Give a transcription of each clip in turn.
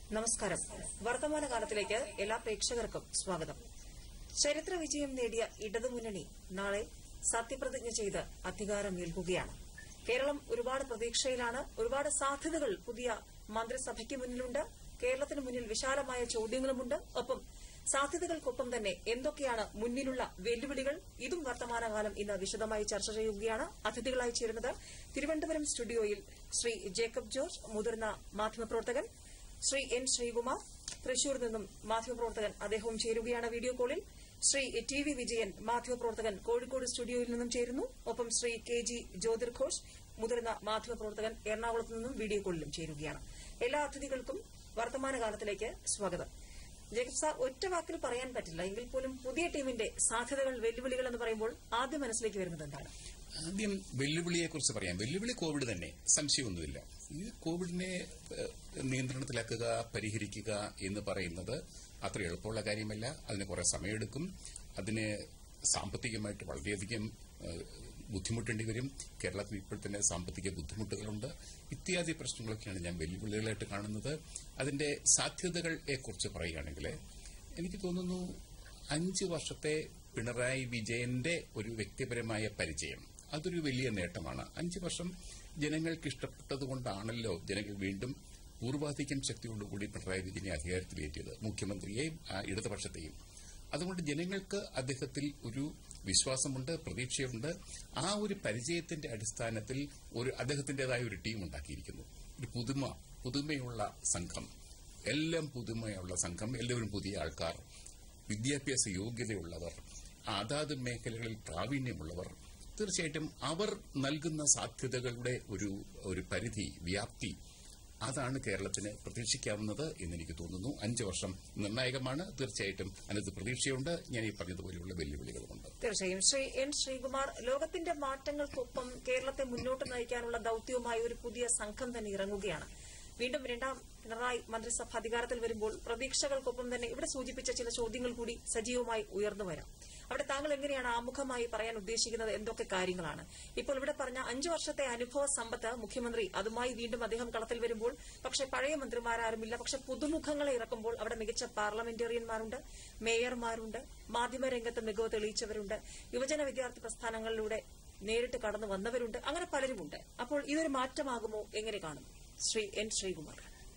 നമസ്കാരം വർത്തമാനകാലത്തിലേക്ക് എല്ലാ പ്രേക്ഷകർക്കും സ്വാഗതം ചരിത്ര വിജയം നേടിയ ഇടതുമുന്നണി നാളെ സത്യപ്രതിജ്ഞ ചെയ്ത് അധികാരമേൽക്കുകയാണ് കേരളം ഒരുപാട് പ്രതീക്ഷയിലാണ് ഒരുപാട് സാധ്യതകൾ പുതിയ മന്ത്രിസഭയ്ക്ക് മുന്നിലുണ്ട് കേരളത്തിന് മുന്നിൽ വിശാലമായ ചോദ്യങ്ങളുമുണ്ട് ഒപ്പം സാധ്യതകൾക്കൊപ്പം തന്നെ എന്തൊക്കെയാണ് മുന്നിലുള്ള വെല്ലുവിളികൾ ഇതും വർത്തമാനകാലം ഇന്ന് വിശദമായി ചർച്ച ചെയ്യുകയാണ് അതിഥികളായി ചേരുന്നത് തിരുവനന്തപുരം സ്റ്റുഡിയോയിൽ ശ്രീ ജേക്കബ് ജോർജ് മുതിർന്ന മാധ്യമപ്രവർത്തകൻ ശ്രീ എൻ ശ്രീകുമാർ തൃശൂരിൽ നിന്നും മാധ്യമപ്രവർത്തകൻ അദ്ദേഹവും ചേരുകയാണ് വീഡിയോ കോളിൽ ശ്രീ ടി വി വിജയൻ മാധ്യമപ്രവർത്തകൻ കോഴിക്കോട് സ്റ്റുഡിയോയിൽ നിന്നും ചേരുന്നു ഒപ്പം ശ്രീ കെ ജി ജ്യോതിർഘോഷ് മുതിർന്ന മാധ്യമപ്രവർത്തകൻ എറണാകുളത്ത് നിന്നും വീഡിയോ കോളിലും ചേരുകയാണ് എല്ലാ അതിഥികൾക്കും വർത്തമാനകാലത്തിലേക്ക് സ്വാഗതം ജേക്കബ് സാർ ഒറ്റ വാക്കിൽ പറയാൻ പറ്റില്ല എങ്കിൽ പോലും പുതിയ ടീമിന്റെ സാധ്യതകൾ വെല്ലുവിളികൾ എന്ന് പറയുമ്പോൾ ആദ്യം മനസ്സിലേക്ക് വരുന്നത് എന്താണ് ആദ്യം വെല്ലുവിളിയെ കുറിച്ച് പറയാം വെല്ലുവിളി കോവിഡ് തന്നെ സംശയമൊന്നുമില്ല ഈ കോവിഡിനെ ഏഹ്, നിയന്ത്രണത്തിലാക്കുക പരിഹരിക്കുക എന്ന് പറയുന്നത് അത്ര എളുപ്പമുള്ള കാര്യമല്ല അതിന് കുറെ സമയമെടുക്കും അതിന് സാമ്പത്തികമായിട്ട് വളരെയധികം ഏഹ്, ബുദ്ധിമുട്ടേണ്ടി വരും കേരളത്തിൽ ഇപ്പോൾ തന്നെ സാമ്പത്തിക ബുദ്ധിമുട്ടുകളുണ്ട് ഇത്യാദി പ്രശ്നങ്ങളൊക്കെയാണ് ഞാൻ വെല്ലുവിളികളായിട്ട് കാണുന്നത് അതിന്റെ സാധ്യതകളെ കുറിച്ച് പറയുകയാണെങ്കിൽ എനിക്ക് തോന്നുന്നു അഞ്ച് വർഷത്തെ പിണറായി വിജയന്റെ ഒരു വ്യക്തിപരമായ പരിചയം അതൊരു വലിയ നേട്ടമാണ് അഞ്ച് വർഷം ജനങ്ങൾക്ക് ഇഷ്ടപ്പെട്ടതുകൊണ്ടാണല്ലോ ജനങ്ങൾ വീണ്ടും പൂർവാധികം ശക്തിയോടുകൂടി പിണറായി വിജയനെ അധികാരത്തിലേറ്റിയത് മുഖ്യമന്ത്രിയെയും ആ, ഇടതുപക്ഷത്തെയും അതുകൊണ്ട് ജനങ്ങൾക്ക് അദ്ദേഹത്തിൽ ഒരു വിശ്വാസമുണ്ട് പ്രതീക്ഷയുണ്ട് ആ ഒരു പരിചയത്തിന്റെ അടിസ്ഥാനത്തിൽ ഒരു അദ്ദേഹത്തിന്റേതായ ഒരു ടീം ഉണ്ടാക്കിയിരിക്കുന്നു ഒരു പുതുമ പുതുമയുള്ള സംഘം എല്ലാം പുതുമയുള്ള സംഘം എല്ലാവരും പുതിയ ആൾക്കാർ വിദ്യാഭ്യാസ യോഗ്യതയുള്ളവർ അതാത് മേഖലകളിൽ പ്രാവീണ്യമുള്ളവർ തീർച്ചയായിട്ടും അവർ നൽകുന്ന സാധ്യതകളുടെ ഒരു ഒരു പരിധി വ്യാപ്തി അതാണ് കേരളത്തിന് പ്രതീക്ഷിക്കാവുന്നത് എന്നെനിക്ക് തോന്നുന്നു അഞ്ച് വർഷം നിർണായകമാണ് തീർച്ചയായിട്ടും അതിനകത്ത് പ്രതീക്ഷയുണ്ട് ഞാൻ ഈ പറഞ്ഞതുപോലെയുള്ള വെല്ലുവിളികളുമുണ്ട് തീർച്ചയായും ശ്രീ എൻ ശ്രീകുമാർ ലോകത്തിന്റെ മാറ്റങ്ങൾക്കൊപ്പം കേരളത്തെ മുന്നോട്ട് നയിക്കാനുള്ള ദൌത്യവുമായി ഒരു പുതിയ സംഘം തന്നെ ഇറങ്ങുകയാണ് വീണ്ടും രണ്ടാം പിണറായി മന്ത്രിസഭ അധികാരത്തിൽ വരുമ്പോൾ പ്രതീക്ഷകൾക്കൊപ്പം തന്നെ ഇവിടെ സൂചിപ്പിച്ച ചില ചോദ്യങ്ങൾ കൂടി സജീവമായി ഉയർന്നു വരാം അവിടെ താങ്കൾ എങ്ങനെയാണ് ആമുഖമായി പറയാൻ ഉദ്ദേശിക്കുന്നത് എന്തൊക്കെ കാര്യങ്ങളാണ് ഇപ്പോൾ ഇവിടെ പറഞ്ഞ അഞ്ചു വർഷത്തെ അനുഭവ സമ്പത്ത് മുഖ്യമന്ത്രി അതുമായി വീണ്ടും അദ്ദേഹം കളത്തിൽ വരുമ്പോൾ പക്ഷേ പഴയ മന്ത്രിമാരാരുമില്ല പക്ഷെ പുതുമുഖങ്ങളെ ഇറക്കുമ്പോൾ അവിടെ മികച്ച പാർലമെന്റേറിയന്മാരുണ്ട് മേയർമാരുണ്ട് മാധ്യമരംഗത്ത് മികവ് തെളിയിച്ചവരുണ്ട് യുവജന വിദ്യാർത്ഥി പ്രസ്ഥാനങ്ങളിലൂടെ നേരിട്ട് കടന്നു വന്നവരുണ്ട് അങ്ങനെ പലരുമുണ്ട് അപ്പോൾ ഇതൊരു മാറ്റമാകുമോ എങ്ങനെ കാണും ശ്രീ എൻ ശ്രീകുമാർ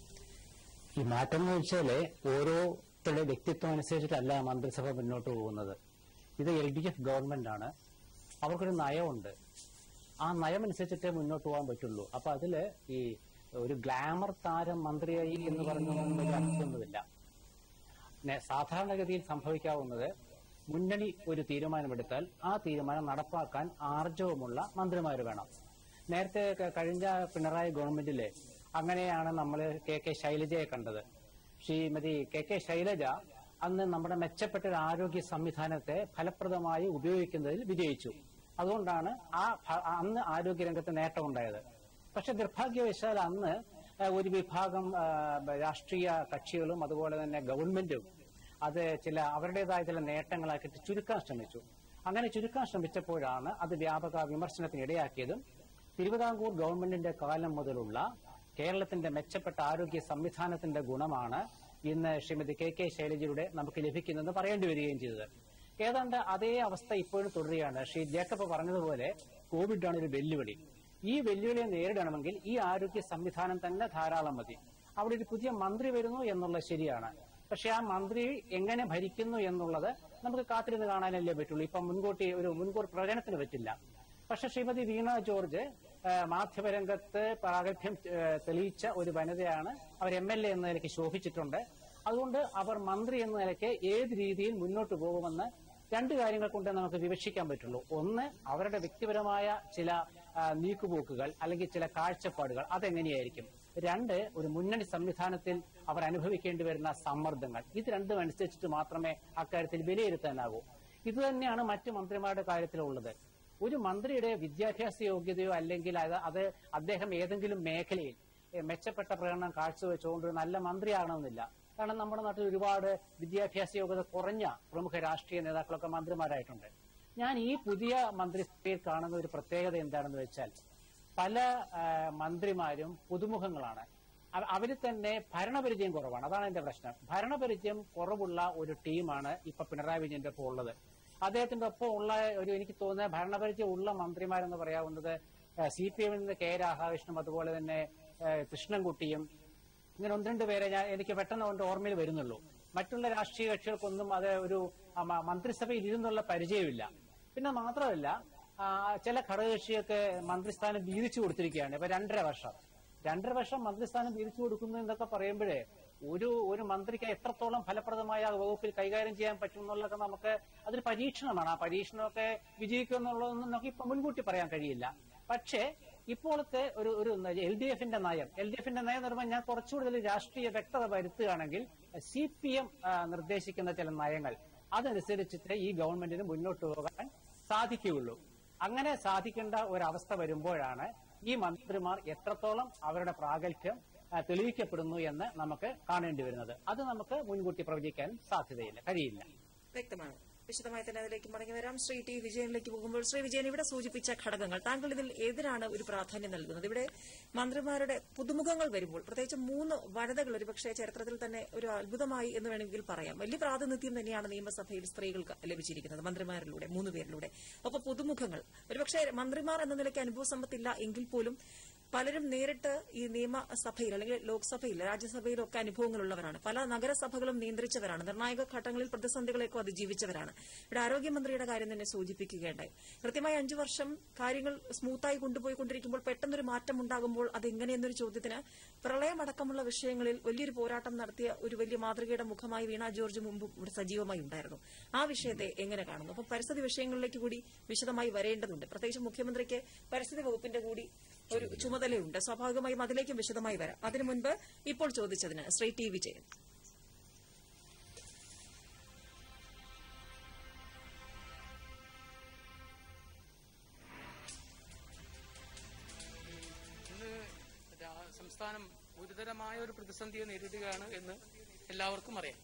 ഈ മാറ്റം എന്ന് വെച്ചാല് ഓരോരുത്തരുടെ വ്യക്തിത്വം അനുസരിച്ചിട്ടല്ല മന്ത്രിസഭ മുന്നോട്ട് പോകുന്നത് ഇത് എൽ ഡി എഫ് ഗവൺമെന്റ് ആണ് അവർക്കൊരു നയമുണ്ട് ആ നയം അനുസരിച്ചിട്ടേ മുന്നോട്ട് പോകാൻ പറ്റുള്ളൂ അപ്പൊ അതില് ഈ ഒരു ഗ്ലാമർ താരം മന്ത്രിയായി എന്ന് പറഞ്ഞൊന്നും വലിയ അർത്ഥമൊന്നുമില്ല നെ- സാധാരണഗതിയിൽ സംഭവിക്കാവുന്നത് മുന്നണി ഒരു തീരുമാനമെടുത്താൽ ആ തീരുമാനം നടപ്പാക്കാൻ ആർജവമുള്ള മന്ത്രിമാർ വേണം നേരത്തെ ക- കഴിഞ്ഞ പിണറായി ഗവൺമെന്റില് അങ്ങനെയാണ് നമ്മൾ കെ കെ ശൈലജയെ കണ്ടത് ശ്രീമതി കെ കെ ശൈലജ അന്ന് നമ്മുടെ മെച്ചപ്പെട്ട ഒരു ആരോഗ്യ സംവിധാനത്തെ ഫലപ്രദമായി ഉപയോഗിക്കുന്നതിൽ വിജയിച്ചു അതുകൊണ്ടാണ് ആ ഭ- അന്ന് ആരോഗ്യരംഗത്ത് നേട്ടമുണ്ടായത് പക്ഷെ നിർഭാഗ്യവശാൽ അന്ന് ആ, ഒരു വിഭാഗം ആ, രാഷ്ട്രീയ കക്ഷികളും അതുപോലെ തന്നെ ഗവൺമെന്റും അത് ചില അവരുടേതായ ചില നേട്ടങ്ങളാക്കിയിട്ട് ചുരുക്കാൻ ശ്രമിച്ചു അങ്ങനെ ചുരുക്കാൻ ശ്രമിച്ചപ്പോഴാണ് അത് വ്യാപക വിമർശനത്തിന് ഇടയാക്കിയതും തിരുവിതാംകൂർ ഗവൺമെന്റിന്റെ കാലം മുതലുള്ള കേരളത്തിന്റെ മെച്ചപ്പെട്ട ആരോഗ്യ സംവിധാനത്തിന്റെ ഗുണമാണ് ഇന്ന് ശ്രീമതി കെ കെ ശൈലജയുടെ നമുക്ക് ലഭിക്കുന്നതെന്ന് പറയേണ്ടി വരികയും ചെയ്തത് ഏതാണ്ട് അതേ അവസ്ഥ ഇപ്പോഴും തുടരുകയാണ് ശ്രീ ജേക്കബ് പറഞ്ഞതുപോലെ കോവിഡ് ആണ് ഒരു വെല്ലുവിളി ഈ വെല്ലുവിളിയെ നേരിടണമെങ്കിൽ ഈ ആരോഗ്യ സംവിധാനം തന്നെ ധാരാളം മതി അവിടെ ഒരു പുതിയ മന്ത്രി വരുന്നു എന്നുള്ളത് ശരിയാണ് പക്ഷെ ആ മന്ത്രി എങ്ങനെ ഭരിക്കുന്നു എന്നുള്ളത് നമുക്ക് കാത്തിരുന്ന് കാണാനല്ലേ പറ്റുള്ളൂ ഇപ്പം മുൻകൂട്ടി ഒരു മുൻകൂർ പ്രകടനത്തിന് പറ്റില്ല പക്ഷെ ശ്രീമതി വീണ ജോർജ് ആ, മാധ്യമരംഗത്ത് പ്രാഗൽഭ്യം ആ, തെളിയിച്ച ഒരു വനിതയാണ് അവർ എം എൽ എ എന്ന നിലയ്ക്ക് ശോഭിച്ചിട്ടുണ്ട് അതുകൊണ്ട് അവർ മന്ത്രി എന്ന നിലയ്ക്ക് ഏത് രീതിയിൽ മുന്നോട്ട് പോകുമെന്ന് രണ്ട് കാര്യങ്ങൾ കൊണ്ട് നമുക്ക് വിവക്ഷിക്കാൻ പറ്റുള്ളൂ ഒന്ന് അവരുടെ വ്യക്തിപരമായ ചില ആ, നീക്കുപോക്കുകൾ അല്ലെങ്കിൽ ചില കാഴ്ചപ്പാടുകൾ അതെങ്ങനെയായിരിക്കും രണ്ട് ഒരു മുന്നണി സംവിധാനത്തിൽ അവർ അനുഭവിക്കേണ്ടി വരുന്ന സമ്മർദ്ദങ്ങൾ ഇത് രണ്ടും അനുസരിച്ചിട്ട് മാത്രമേ അക്കാര്യത്തിൽ വിലയിരുത്താനാകൂ ഇത് തന്നെയാണ് മറ്റു മന്ത്രിമാരുടെ കാര്യത്തിലുള്ളത് ഒരു മന്ത്രിയുടെ വിദ്യാഭ്യാസ യോഗ്യതയോ അല്ലെങ്കിൽ അത് അത് അദ്ദേഹം ഏതെങ്കിലും മേഖലയിൽ എ, മെച്ചപ്പെട്ട പ്രകടനം കാഴ്ചവെച്ചുകൊണ്ട് ഒരു നല്ല മന്ത്രിയാകണമെന്നില്ല കാരണം നമ്മുടെ നാട്ടിൽ ഒരുപാട് വിദ്യാഭ്യാസ യോഗ്യത കുറഞ്ഞ പ്രമുഖ രാഷ്ട്രീയ നേതാക്കളൊക്കെ മന്ത്രിമാരായിട്ടുണ്ട് ഞാൻ ഈ പുതിയ മന്ത്രിസഭയിൽ കാണുന്ന ഒരു പ്രത്യേകത എന്താണെന്ന് വെച്ചാൽ പല ആ, മന്ത്രിമാരും പുതുമുഖങ്ങളാണ് അവ- അവരിൽ തന്നെ ഭരണപരിചയം കുറവാണ് അതാണ് എന്റെ പ്രശ്നം ഭരണപരിചയം കുറവുള്ള ഒരു ടീമാണ് ഇപ്പൊ പിണറായി വിജയന്റെ ഒപ്പം ഉള്ളത് അദ്ദേഹത്തിന്റെ ഒപ്പം ഉള്ള ഒരു എനിക്ക് തോന്നുന്ന ഭരണപരിചയം ഉള്ള മന്ത്രിമാരെന്ന് പറയാവുന്നത് സി പി എമ്മിൽ നിന്ന് കെ രാധാകൃഷ്ണനും അതുപോലെ തന്നെ ഏഹ്, കൃഷ്ണൻകുട്ടിയും ഇങ്ങനെ ഒന്ന് രണ്ട് പേരെ ഞാൻ എനിക്ക് പെട്ടെന്ന് കൊണ്ട് ഓർമ്മയിൽ വരുന്നുള്ളൂ മറ്റുള്ള രാഷ്ട്രീയ കക്ഷികൾക്കൊന്നും അത് ഒരു ആ, മ- മന്ത്രിസഭയിൽ ഇരുന്നുള്ള പരിചയമില്ല പിന്നെ മാത്രമല്ല ആ, ചില ഘടകകക്ഷിയൊക്കെ മന്ത്രിസ്ഥാനം വീതിച്ചു കൊടുത്തിരിക്കുകയാണ് ഇപ്പൊ രണ്ടര വർഷം രണ്ടര വർഷം മന്ത്രിസ്ഥാനം വീതിച്ചു കൊടുക്കുന്നു എന്നൊക്കെ പറയുമ്പോഴേ ഒരു ഒരു മന്ത്രിക്ക് എത്രത്തോളം ഫലപ്രദമായ ആ വകുപ്പിൽ കൈകാര്യം ചെയ്യാൻ പറ്റും എന്നുള്ളതൊക്കെ നമുക്ക് അതൊരു പരീക്ഷണമാണ് ആ പരീക്ഷണമൊക്കെ വിജയിക്കും എന്നുള്ളതൊന്നും നമുക്ക് ഇപ്പൊ മുൻകൂട്ടി പറയാൻ കഴിയില്ല പക്ഷേ ഇപ്പോഴത്തെ ഒരു ഒരു എൽ ഡി എഫിന്റെ നയം എൽ ഡി എഫിന്റെ നയം എന്ന് പറയുമ്പോൾ ഞാൻ കുറച്ചുകൂടുതൽ രാഷ്ട്രീയ വ്യക്തത വരുത്തുകയാണെങ്കിൽ സി പി എം നിർദ്ദേശിക്കുന്ന ചില നയങ്ങൾ അതനുസരിച്ചിട്ട് ഈ ഗവൺമെന്റിന് മുന്നോട്ട് പോകാൻ സാധിക്കുകയുള്ളൂ അങ്ങനെ സാധിക്കേണ്ട ഒരവസ്ഥ വരുമ്പോഴാണ് ഈ മന്ത്രിമാർ എത്രത്തോളം അവരുടെ പ്രാഗൽഭ്യം ആ, തെളിയിക്കപ്പെടുന്നു എന്ന് നമുക്ക് കാണേണ്ടി വരുന്നത് അത് നമുക്ക് മുൻകൂട്ടി പ്രവചിക്കാൻ സാധ്യതയില്ല കഴിയില്ല വ്യക്തമാണ് വിശദമായി തന്നെ അതിലേക്ക് മടങ്ങി വരാം ശ്രീ ടി വിജയനിലേക്ക് പോകുമ്പോൾ ശ്രീ വിജയൻ ഇവിടെ സൂചിപ്പിച്ച ഘടകങ്ങൾ താങ്കൾ ഇതിൽ ഏതിനാണ് ഒരു പ്രാധാന്യം നൽകുന്നത് ഇവിടെ മന്ത്രിമാരുടെ പുതുമുഖങ്ങൾ വരുമ്പോൾ പ്രത്യേകിച്ച് മൂന്ന് വനിതകൾ ഒരുപക്ഷെ ചരിത്രത്തിൽ തന്നെ ഒരു അത്ഭുതമായി എന്ന് വേണമെങ്കിൽ പറയാം വലിയ പ്രാതിനിധ്യം തന്നെയാണ് നിയമസഭയിൽ സ്ത്രീകൾക്ക് ലഭിച്ചിരിക്കുന്നത് മന്ത്രിമാരിലൂടെ മൂന്ന് പേരിലൂടെ ഒപ്പം പുതുമുഖങ്ങൾ ഒരുപക്ഷെ മന്ത്രിമാർ എന്ന നിലയ്ക്ക് അനുഭവ സമ്പത്തില്ല എങ്കിൽ പോലും പലരും നേരിട്ട് ഈ നിയമസഭയിൽ അല്ലെങ്കിൽ ലോക്സഭയിൽ രാജ്യസഭയിലൊക്കെ അനുഭവങ്ങളുള്ളവരാണ് പല നഗരസഭകളും നിയന്ത്രിച്ചവരാണ് നിർണായക ഘട്ടങ്ങളിൽ പ്രതിസന്ധികളെയൊക്കെ അതിജീവിച്ചവരാണ് ഇവിടെ ആരോഗ്യമന്ത്രിയുടെ കാര്യം തന്നെ സൂചിപ്പിക്കുകയുണ്ടായി കൃത്യമായി അഞ്ചു വർഷം കാര്യങ്ങൾ സ്മൂത്തായി കൊണ്ടുപോയിക്കൊണ്ടിരിക്കുമ്പോൾ പെട്ടെന്നൊരു മാറ്റം ഉണ്ടാകുമ്പോൾ അതെങ്ങനെയെന്നൊരു ചോദ്യത്തിന് പ്രളയമടക്കമുള്ള വിഷയങ്ങളിൽ വലിയൊരു പോരാട്ടം നടത്തിയ ഒരു വലിയ മാതൃകയുടെ മുഖമായി വീണ ജോർജ് മുമ്പും ഇവിടെ സജീവമായി ഉണ്ടായിരുന്നു ആ വിഷയത്തെ എങ്ങനെ കാണുന്നു അപ്പം പരിസ്ഥിതി വിഷയങ്ങളിലേക്ക് കൂടി വിശദമായി വരേണ്ടതുണ്ട് പ്രത്യേകിച്ച് മുഖ്യമന്ത്രിക്ക് പരിസ്ഥിതി വകുപ്പിന്റെ കൂടി ഒരു ചുമതലയുണ്ട് സ്വാഭാവികമായും അതിലേക്കും വിശദമായി വരാം അതിനു മുൻപ് ഇപ്പോൾ ചോദിച്ചതിന് ശ്രീ ടി വിജയൻ ഇന്ന് രാ- സംസ്ഥാനം ഗുരുതരമായ ഒരു പ്രതിസന്ധിയെ നേരിടുകയാണ് എന്ന് എല്ലാവർക്കും അറിയാം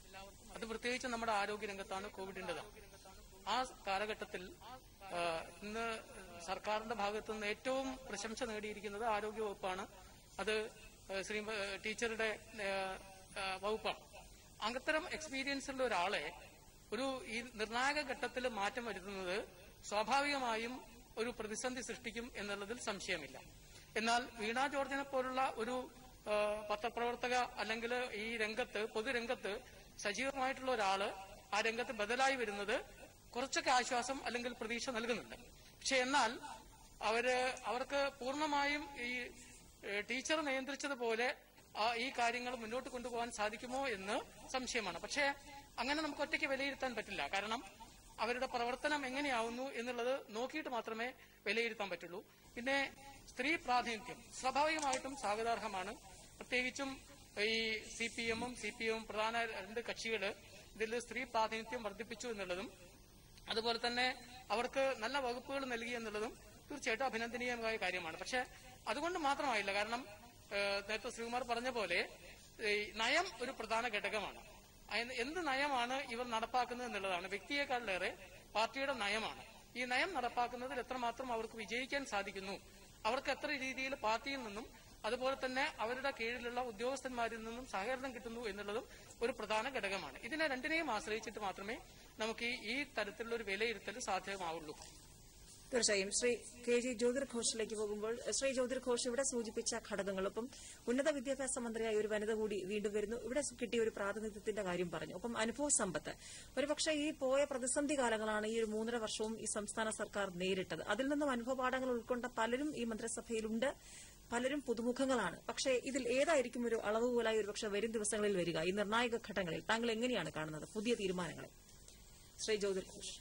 അത് പ്രത്യേകിച്ച് നമ്മുടെ ആരോഗ്യ രംഗത്താണ് കോവിഡിന്റേതാണ് ആ കാലഘട്ടത്തിൽ ആ, ഇന്ന് സർക്കാരിന്റെ ഭാഗത്തു നിന്ന് ഏറ്റവും പ്രശംസ നേടിയിരിക്കുന്നത് ആരോഗ്യ വകുപ്പാണ് അത് ആ, ശ്രീ ആ, ടീച്ചറുടെ ആ, ആ, വകുപ്പാണ് അത്തരം എക്സ്പീരിയൻസ് ഉള്ള ഒരാളെ ഒരു ഈ നിർണായക ഘട്ടത്തിൽ മാറ്റം വരുത്തുന്നത് സ്വാഭാവികമായും ഒരു പ്രതിസന്ധി സൃഷ്ടിക്കും എന്നുള്ളതിൽ സംശയമില്ല എന്നാൽ വീണ ജോർജിനെ പോലുള്ള ഒരു ആ, പത്രപ്രവർത്തക അല്ലെങ്കിൽ ഈ രംഗത്ത് പൊതുരംഗത്ത് സജീവമായിട്ടുള്ള ഒരാള് ആ രംഗത്ത് ബദലായി വരുന്നത് കുറച്ചൊക്കെ ആശ്വാസം അല്ലെങ്കിൽ പ്രതീക്ഷ നൽകുന്നുണ്ട് പക്ഷെ എന്നാൽ അവര് അവർക്ക് പൂർണ്ണമായും ഈ ഏഹ്, ടീച്ചർ നിയന്ത്രിച്ചതുപോലെ ആ ഈ കാര്യങ്ങൾ മുന്നോട്ട് കൊണ്ടുപോകാൻ സാധിക്കുമോ എന്ന് സംശയമാണ് പക്ഷേ അങ്ങനെ നമുക്ക് ഒറ്റയ്ക്ക് വിലയിരുത്താൻ പറ്റില്ല കാരണം അവരുടെ പ്രവർത്തനം എങ്ങനെയാവുന്നു എന്നുള്ളത് നോക്കിയിട്ട് മാത്രമേ വിലയിരുത്താൻ പറ്റുള്ളൂ പിന്നെ സ്ത്രീ പ്രാതിനിധ്യം സ്വാഭാവികമായിട്ടും സ്വാഗതാർഹമാണ് പ്രത്യേകിച്ചും ഈ സി പി എമ്മും സി പി എമ്മും പ്രധാന രണ്ട് കക്ഷികള് ഇതിൽ സ്ത്രീ പ്രാതിനിധ്യം വർദ്ധിപ്പിച്ചു എന്നുള്ളതും അതുപോലെ തന്നെ അവർക്ക് നല്ല വകുപ്പുകൾ നൽകി എന്നുള്ളതും തീർച്ചയായിട്ടും അഭിനന്ദനീയമായ കാര്യമാണ് പക്ഷെ അതുകൊണ്ട് മാത്രമായില്ല കാരണം ഏഹ്, നേരത്തെ ശ്രീകുമാർ പറഞ്ഞ പോലെ ഈ നയം ഒരു പ്രധാന ഘടകമാണ് അയ് എന്ത് നയമാണ് ഇവർ നടപ്പാക്കുന്നത് എന്നുള്ളതാണ് വ്യക്തിയെക്കാളിലേറെ പാർട്ടിയുടെ നയമാണ് ഈ നയം നടപ്പാക്കുന്നതിൽ എത്രമാത്രം അവർക്ക് വിജയിക്കാൻ സാധിക്കുന്നു അവർക്ക് എത്ര രീതിയിൽ പാർട്ടിയിൽ നിന്നും അതുപോലെ തന്നെ അവരുടെ കീഴിലുള്ള ഉദ്യോഗസ്ഥന്മാരിൽ നിന്നും സഹകരണം കിട്ടുന്നു എന്നുള്ളതും ഒരു പ്രധാന ഘടകമാണ് ഇതിനെ രണ്ടിനെയും ആശ്രയിച്ചിട്ട് മാത്രമേ നമുക്ക് ഈ- ഈ തരത്തിലുള്ള ഒരു വിലയിരുത്തൽ സാധ്യമാവുള്ളൂ തീർച്ചയായും ശ്രീ കെ ജി ജ്യോതിർ ഘോഷിലേക്ക് പോകുമ്പോൾ ശ്രീ ജ്യോതിർ ഘോഷ് ഇവിടെ സൂചിപ്പിച്ച ഘടകങ്ങൾ ഒപ്പം ഉന്നത വിദ്യാഭ്യാസ മന്ത്രിയായ ഒരു വനിത കൂടി വീണ്ടും വരുന്നു ഇവിടെ കിട്ടിയ ഒരു പ്രാതിനിധ്യത്തിന്റെ കാര്യം പറഞ്ഞു ഒപ്പം അനുഭവ സമ്പത്ത് ഒരുപക്ഷെ ഈ പോയ പ്രതിസന്ധി കാലങ്ങളാണ് ഈ ഒരു മൂന്നര വർഷവും ഈ സംസ്ഥാന സർക്കാർ നേരിട്ടത് അതിൽ നിന്നും അനുഭവ പാഠങ്ങൾ ഉൾക്കൊണ്ട പലരും ഈ മന്ത്രിസഭയിലുണ്ട് പലരും പുതുമുഖങ്ങളാണ് പക്ഷേ ഇതിൽ ഏതായിരിക്കും ഒരു അളവുപോലായി ഒരുപക്ഷെ വരും ദിവസങ്ങളിൽ വരിക ഈ നിർണായക ഘട്ടങ്ങളിൽ താങ്കൾ എങ്ങനെയാണ് കാണുന്നത് പുതിയ തീരുമാനങ്ങളെ ശ്രീ ജ്യോതിർ ഘോഷ്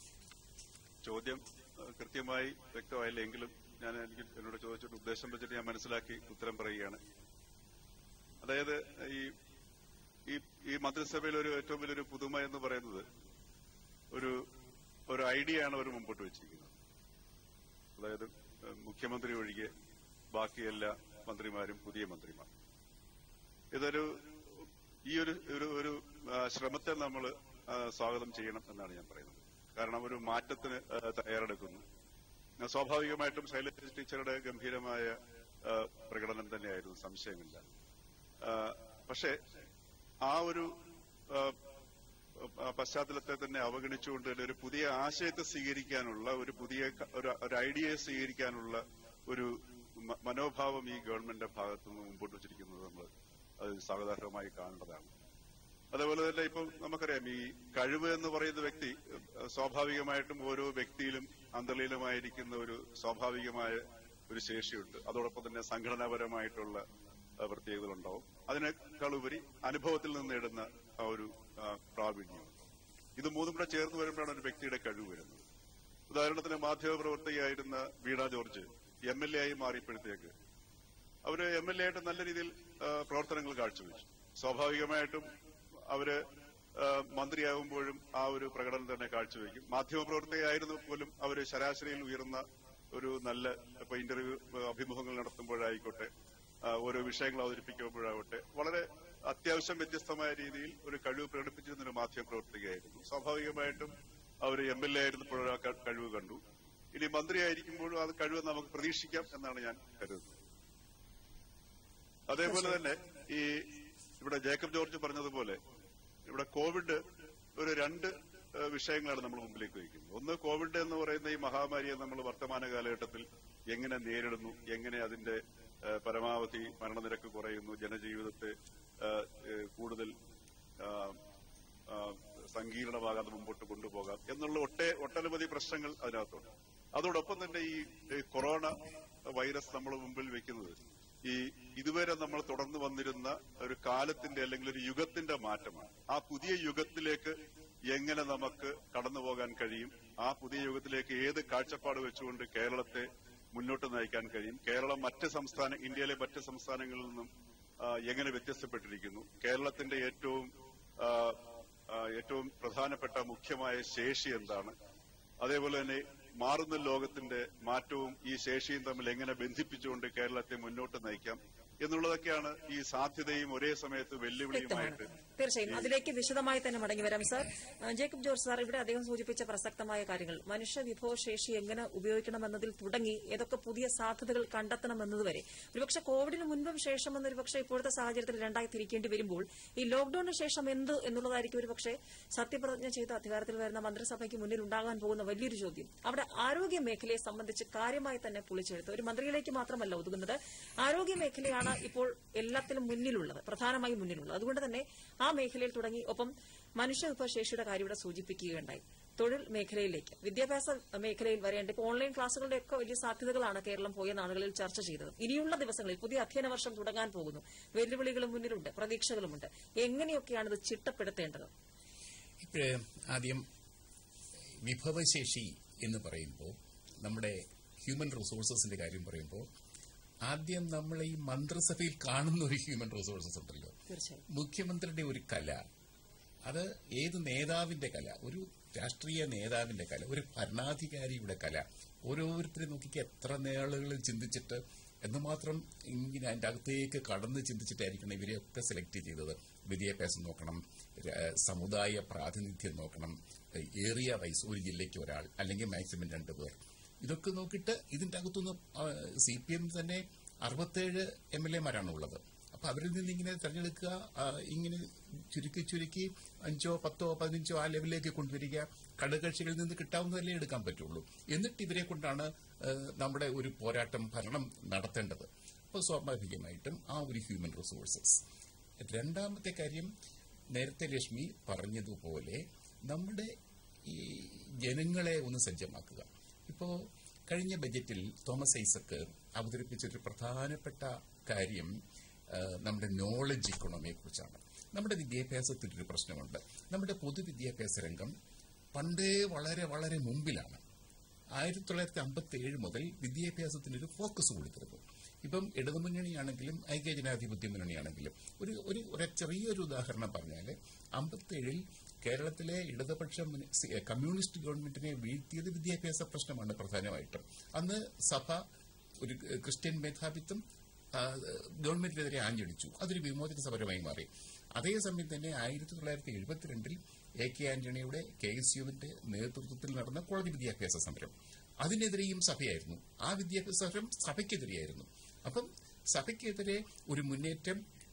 ചോദ്യം ഏഹ്, കൃത്യമായി വ്യക്തമായില്ലെങ്കിലും ഞാൻ എനിക്ക് എന്നോട് ചോദിച്ചിട്ട് ഉദ്ദേശം വെച്ചിട്ട് ഞാൻ മനസ്സിലാക്കി ഉത്തരം പറയുകയാണ് അതായത് ഈ ഈ ഈ മന്ത്രിസഭയിൽ ഒരു ഏറ്റവും വലിയൊരു പുതുമ എന്ന് പറയുന്നത് ഒരു ഒരു ഐഡിയ ആണ് അവർ മുമ്പോട്ട് വെച്ചിരിക്കുന്നത് അതായത് ഏഹ്, മുഖ്യമന്ത്രി ഒഴികെ ബാക്കി എല്ലാ മന്ത്രിമാരും പുതിയ മന്ത്രിമാർ ഇതൊരു ഈ ഒരു ഒരു ഒരു ആ, ശ്രമത്തെ നമ്മൾ സ്വാഗതം ചെയ്യണം എന്നാണ് ഞാൻ പറയുന്നത് കാരണം ഒരു മാറ്റത്തിന് ആ, തയ്യാറെടുക്കുന്നു ആ, സ്വാഭാവികമായിട്ടും ശൈലജ ടീച്ചറുടെ ഗംഭീരമായ ആ, പ്രകടനം തന്നെയായിരുന്നു സംശയമില്ല ആ, പക്ഷേ ആ ഒരു ആ, ആ, പശ്ചാത്തലത്തെ തന്നെ അവഗണിച്ചുകൊണ്ട് തന്നെ ഒരു പുതിയ ആശയത്തെ സ്വീകരിക്കാനുള്ള ഒരു പുതിയ ക- ഒരു ഒരു ഐഡിയയെ സ്വീകരിക്കാനുള്ള ഒരു മ- മനോഭാവം ഈ ഗവൺമെന്റിന്റെ ഭാഗത്തു നിന്ന് മുമ്പോട്ട് വച്ചിരിക്കുന്നത് നമ്മൾ അത് സാധാരണമായി കാണേണ്ടതാണ് അതേപോലെ തന്നെ ഇപ്പം നമുക്കറിയാം ഈ കഴിവ് എന്ന് പറയുന്ന വ്യക്തി ഏഹ്, സ്വാഭാവികമായിട്ടും ഓരോ വ്യക്തിയിലും അന്തർലീനമായിരിക്കുന്ന ഒരു സ്വാഭാവികമായ ഒരു ശേഷിയുണ്ട് അതോടൊപ്പം തന്നെ സംഘടനാപരമായിട്ടുള്ള ഏഹ്, പ്രത്യേകതകളുണ്ടാവും അതിനേക്കാൾ ഉപരി അനുഭവത്തിൽ നിന്ന് നേടുന്ന ആ ഒരു ആ, പ്രാവീണ്യം ഇത് മൂന്നും കൂടെ ചേർന്ന് വരുമ്പോഴാണ് ഒരു വ്യക്തിയുടെ കഴിവ് വരുന്നത് ഉദാഹരണത്തിന് മാധ്യമപ്രവർത്തകയായിരുന്ന Veena George M L A ആയി മാറിയപ്പോഴത്തേക്ക് അവര് എം എൽ എ ആയിട്ട് നല്ല രീതിയിൽ ആ, പ്രവർത്തനങ്ങൾ കാഴ്ചവെച്ചു സ്വാഭാവികമായിട്ടും അവര് ആ, മന്ത്രിയാകുമ്പോഴും ആ ഒരു പ്രകടനം തന്നെ കാഴ്ചവെക്കും മാധ്യമപ്രവർത്തകയായിരുന്നു പോലും അവര് ശരാശരിയിൽ ഉയർന്ന ഒരു നല്ല ഇപ്പൊ ഇന്റർവ്യൂ ആ, അഭിമുഖങ്ങൾ നടത്തുമ്പോഴായിക്കോട്ടെ ആ, ഓരോ വിഷയങ്ങൾ അവതരിപ്പിക്കുമ്പോഴാവട്ടെ വളരെ അത്യാവശ്യം വ്യത്യസ്തമായ രീതിയിൽ ഒരു കഴിവ് പ്രകടിപ്പിച്ചിരുന്ന ഒരു മാധ്യമപ്രവർത്തകയായിരുന്നു സ്വാഭാവികമായിട്ടും അവർ എം എൽ എ ആയിരുന്നപ്പോഴും ആ ക- കഴിവ് കണ്ടു ഇനി മന്ത്രിയായിരിക്കുമ്പോഴും അത് കഴിവ് നമുക്ക് പ്രതീക്ഷിക്കാം എന്നാണ് ഞാൻ കരുതുന്നത് അതേപോലെ തന്നെ ഈ ഇവിടെ ജേക്കബ് ജോർജ് പറഞ്ഞതുപോലെ ഇവിടെ കോവിഡ് ഒരു രണ്ട് ഏഹ്, വിഷയങ്ങളാണ് നമ്മൾ മുമ്പിലേക്ക് വയ്ക്കുന്നത് ഒന്ന് കോവിഡ് എന്ന് പറയുന്ന ഈ മഹാമാരിയെ നമ്മൾ വർത്തമാന കാലഘട്ടത്തിൽ എങ്ങനെ നേരിടുന്നു എങ്ങനെ അതിന്റെ ഏഹ്, പരമാവധി മരണനിരക്ക് കുറയുന്നു ജനജീവിതത്തെ ഏഹ്, ഏഹ്, കൂടുതൽ ആഹ്, ആഹ്, സങ്കീർണമാകാതെ മുമ്പോട്ട് കൊണ്ടുപോകാം എന്നുള്ള ഒട്ടേ ഒട്ടനവധി പ്രശ്നങ്ങൾ അതിനകത്തുണ്ട് അതോടൊപ്പം തന്നെ ഈ ഈ കൊറോണ വൈറസ് നമ്മൾ മുമ്പിൽ വെക്കുന്നത് ഈ ഇതുവരെ നമ്മൾ തുടർന്നു വന്നിരുന്ന ഒരു കാലത്തിന്റെ അല്ലെങ്കിൽ ഒരു യുഗത്തിന്റെ മാറ്റമാണ് ആ പുതിയ യുഗത്തിലേക്ക് എങ്ങനെ നമുക്ക് കടന്നു പോകാൻ കഴിയും ആ പുതിയ യുഗത്തിലേക്ക് ഏത് കാഴ്ചപ്പാട് വെച്ചുകൊണ്ട് കേരളത്തെ മുന്നോട്ട് നയിക്കാൻ കഴിയും കേരളം മറ്റ് സംസ്ഥാന ഇന്ത്യയിലെ മറ്റ് സംസ്ഥാനങ്ങളിൽ നിന്നും ആ, എങ്ങനെ വ്യത്യസ്തപ്പെട്ടിരിക്കുന്നു കേരളത്തിന്റെ ഏറ്റവും ആ, ആ, ഏറ്റവും പ്രധാനപ്പെട്ട മുഖ്യമായ ശേഷി എന്താണ് അതേപോലെ തന്നെ മാറുന്ന ലോകത്തിന്റെ മാറ്റവും ഈ ശേഷിയും തമ്മിൽ എങ്ങനെ ബന്ധിപ്പിച്ചുകൊണ്ട് കേരളത്തെ മുന്നോട്ട് നയിക്കാം എന്നുള്ളതൊക്കെയാണ് ഈ സാധ്യതയും ഒരേ സമയത്ത് വ്യക്തമാണ് വെല്ലുവിളിയുമായിട്ട് തീർച്ചയായും അതിലേക്ക് വിശദമായി തന്നെ മടങ്ങി വരാം സർ ആ, ജേക്കബ് ജോർജ് സാർ ഇവിടെ അദ്ദേഹം സൂചിപ്പിച്ച പ്രസക്തമായ കാര്യങ്ങൾ മനുഷ്യ വിഭവശേഷി എങ്ങനെ ഉപയോഗിക്കണമെന്നതിൽ തുടങ്ങി ഏതൊക്കെ പുതിയ സാധ്യതകൾ കണ്ടെത്തണമെന്നതുവരെ ഒരുപക്ഷെ കോവിഡിന് മുൻപും ശേഷമെന്ന് ഒരുപക്ഷെ ഇപ്പോഴത്തെ സാഹചര്യത്തിൽ രണ്ടായി തിരിക്കേണ്ടി വരുമ്പോൾ ഈ ലോക്ഡൌണിന് ശേഷം എന്ത് എന്നുള്ളതായിരിക്കും ഒരുപക്ഷെ സത്യപ്രതിജ്ഞ ചെയ്ത് അധികാരത്തിൽ വരുന്ന മന്ത്രിസഭയ്ക്ക് മുന്നിൽ ഉണ്ടാകാൻ പോകുന്ന വലിയൊരു ചോദ്യം അവിടെ ആരോഗ്യ മേഖലയെ സംബന്ധിച്ച് കാര്യമായി തന്നെ പൊളിച്ചെടുത്ത് ഒരു മന്ത്രിയിലേക്ക് മാത്രമല്ല ഒതുങ്ങുന്നത് ആരോഗ്യ മേഖലയാണ് ഇപ്പോൾ എല്ലാത്തിലും മുന്നിലുള്ളത് പ്രധാനമായും മുന്നിലുള്ളത് അതുകൊണ്ട് തന്നെ ആ മേഖലയിൽ തുടങ്ങി ഒപ്പം മനുഷ്യ വിഭവശേഷിയുടെ കാര്യം ഇവിടെ സൂചിപ്പിക്കുകയുണ്ടായി തൊഴിൽ മേഖലയിലേക്ക് വിദ്യാഭ്യാസ മേഖലയിൽ വരേണ്ട ഇപ്പോൾ ഓൺലൈൻ ക്ലാസുകളുടെ ഒക്കെ വലിയ സാധ്യതകളാണ് കേരളം പോയ നാളുകളിൽ ചർച്ച ചെയ്തത് ഇനിയുള്ള ദിവസങ്ങളിൽ പുതിയ അധ്യയന വർഷം തുടങ്ങാൻ പോകുന്നു വെല്ലുവിളികളും മുന്നിലുണ്ട് പ്രതീക്ഷകളുമുണ്ട് എങ്ങനെയൊക്കെയാണ് ഇത് ചിട്ടപ്പെടുത്തേണ്ടത് ഇപ്പോഴ് ആദ്യം വിഭവശേഷി എന്ന് പറയുമ്പോൾ നമ്മുടെ ഹ്യൂമൻ റിസോഴ്സസിന്റെ കാര്യം പറയുമ്പോൾ ആദ്യം നമ്മൾ ഈ മന്ത്രിസഭയിൽ കാണുന്ന ഒരു ഹ്യൂമൻ റിസോഴ്സസ് ഉണ്ടല്ലോ തീർച്ചയായും മുഖ്യമന്ത്രിയുടെ ഒരു കല അത് ഏത് നേതാവിന്റെ കല ഒരു രാഷ്ട്രീയ നേതാവിന്റെ കല ഒരു ഭരണാധികാരിയുടെ കല ഓരോരുത്തരെ നോക്കിക്ക് എത്ര നേളുകൾ ചിന്തിച്ചിട്ട് എന്തുമാത്രം ഇങ്ങനെ അതിന്റെ അകത്തേക്ക് കടന്ന് ചിന്തിച്ചിട്ടായിരിക്കണം ഇവരെയൊക്കെ സെലക്ട് ചെയ്തത് വിദ്യാഭ്യാസം നോക്കണം ര- സമുദായ പ്രാതിനിധ്യം നോക്കണം ഏറിയ വയസ്സ് ഒരു ജില്ലയ്ക്ക് ഒരാൾ അല്ലെങ്കിൽ മാക്സിമം രണ്ടുപേർ ഇതൊക്കെ നോക്കിയിട്ട് ഇതിന്റെ അകത്തുനിന്ന് സി പി എം തന്നെ അറുപത്തേഴ് എം എൽ എമാരാണ് ഉള്ളത് അപ്പൊ അവരിൽ നിന്ന് ഇങ്ങനെ തെരഞ്ഞെടുക്കുക ആ, ഇങ്ങനെ ചുരുക്കി ചുരുക്കി അഞ്ചോ പത്തോ പതിനഞ്ചോ ആ ലെവലിലേക്ക് കൊണ്ടുവരിക ഘടകകക്ഷികളിൽ നിന്ന് കിട്ടാവുന്നതല്ലേ എടുക്കാൻ പറ്റുള്ളൂ എന്നിട്ട് ഇവരെ കൊണ്ടാണ് ആ, നമ്മുടെ ഒരു പോരാട്ടം ഭരണം നടത്തേണ്ടത് അപ്പോൾ സ്വാഭാവികമായിട്ടും ആ ഒരു ഹ്യൂമൻ റിസോഴ്സസ് രണ്ടാമത്തെ കാര്യം നേരത്തെ ലക്ഷ്മി പറഞ്ഞതുപോലെ നമ്മുടെ ഈ ജനങ്ങളെ ഒന്ന് സജ്ജമാക്കുക ഇപ്പോ കഴിഞ്ഞ ബജറ്റിൽ തോമസ് ഐസക്ക് അവതരിപ്പിച്ചൊരു പ്രധാനപ്പെട്ട കാര്യം ആ, നമ്മുടെ നോളജ് ഇക്കോണമിയെ കുറിച്ചാണ് നമ്മുടെ വിദ്യാഭ്യാസത്തിലൊരു പ്രശ്നമുണ്ട് നമ്മുടെ പൊതുവിദ്യാഭ്യാസ രംഗം പണ്ടേ വളരെ വളരെ മുമ്പിലാണ് ആയിരത്തി തൊള്ളായിരത്തി അമ്പത്തി ഏഴ് മുതൽ വിദ്യാഭ്യാസത്തിനൊരു ഫോക്കസ് കൊടുത്തിരുന്നു ഇപ്പം ഇടതുമുന്നണിയാണെങ്കിലും ഐക്യജനാധിപത്യ മുന്നണിയാണെങ്കിലും ഒരു ഒരു ഒരു ചെറിയൊരു ഉദാഹരണം പറഞ്ഞാൽ അമ്പത്തേഴിൽ കേരളത്തിലെ ഇടതുപക്ഷ മുന്ന- സി- കമ്മ്യൂണിസ്റ്റ് ഗവൺമെന്റിനെ വീഴ്ത്തിയത് വിദ്യാഭ്യാസ പ്രശ്നമാണ് പ്രധാനമായിട്ടും അന്ന് സഭ ഒരു ക്രിസ്ത്യൻ മേധാവിത്വം ആ, ഗവൺമെന്റിനെതിരെ ആഞ്ഞടിച്ചു അതൊരു വിമോചന സമരമായി മാറി അതേസമയം തന്നെ ആയിരത്തി തൊള്ളായിരത്തി എഴുപത്തിരണ്ടിൽ എ കെ ആന്റണിയുടെ കെ എസ് യുവിന്റെ നേതൃത്വത്തിൽ നടന്ന കോളേജ് വിദ്യാഭ്യാസ സമരം അതിനെതിരെയും സഭയായിരുന്നു ആ വിദ്യാഭ്യാസ സമരം സഭയ്ക്കെതിരെയായിരുന്നു അപ്പം സഭയ്ക്കെതിരെ ഒരു മുന്നേറ്റം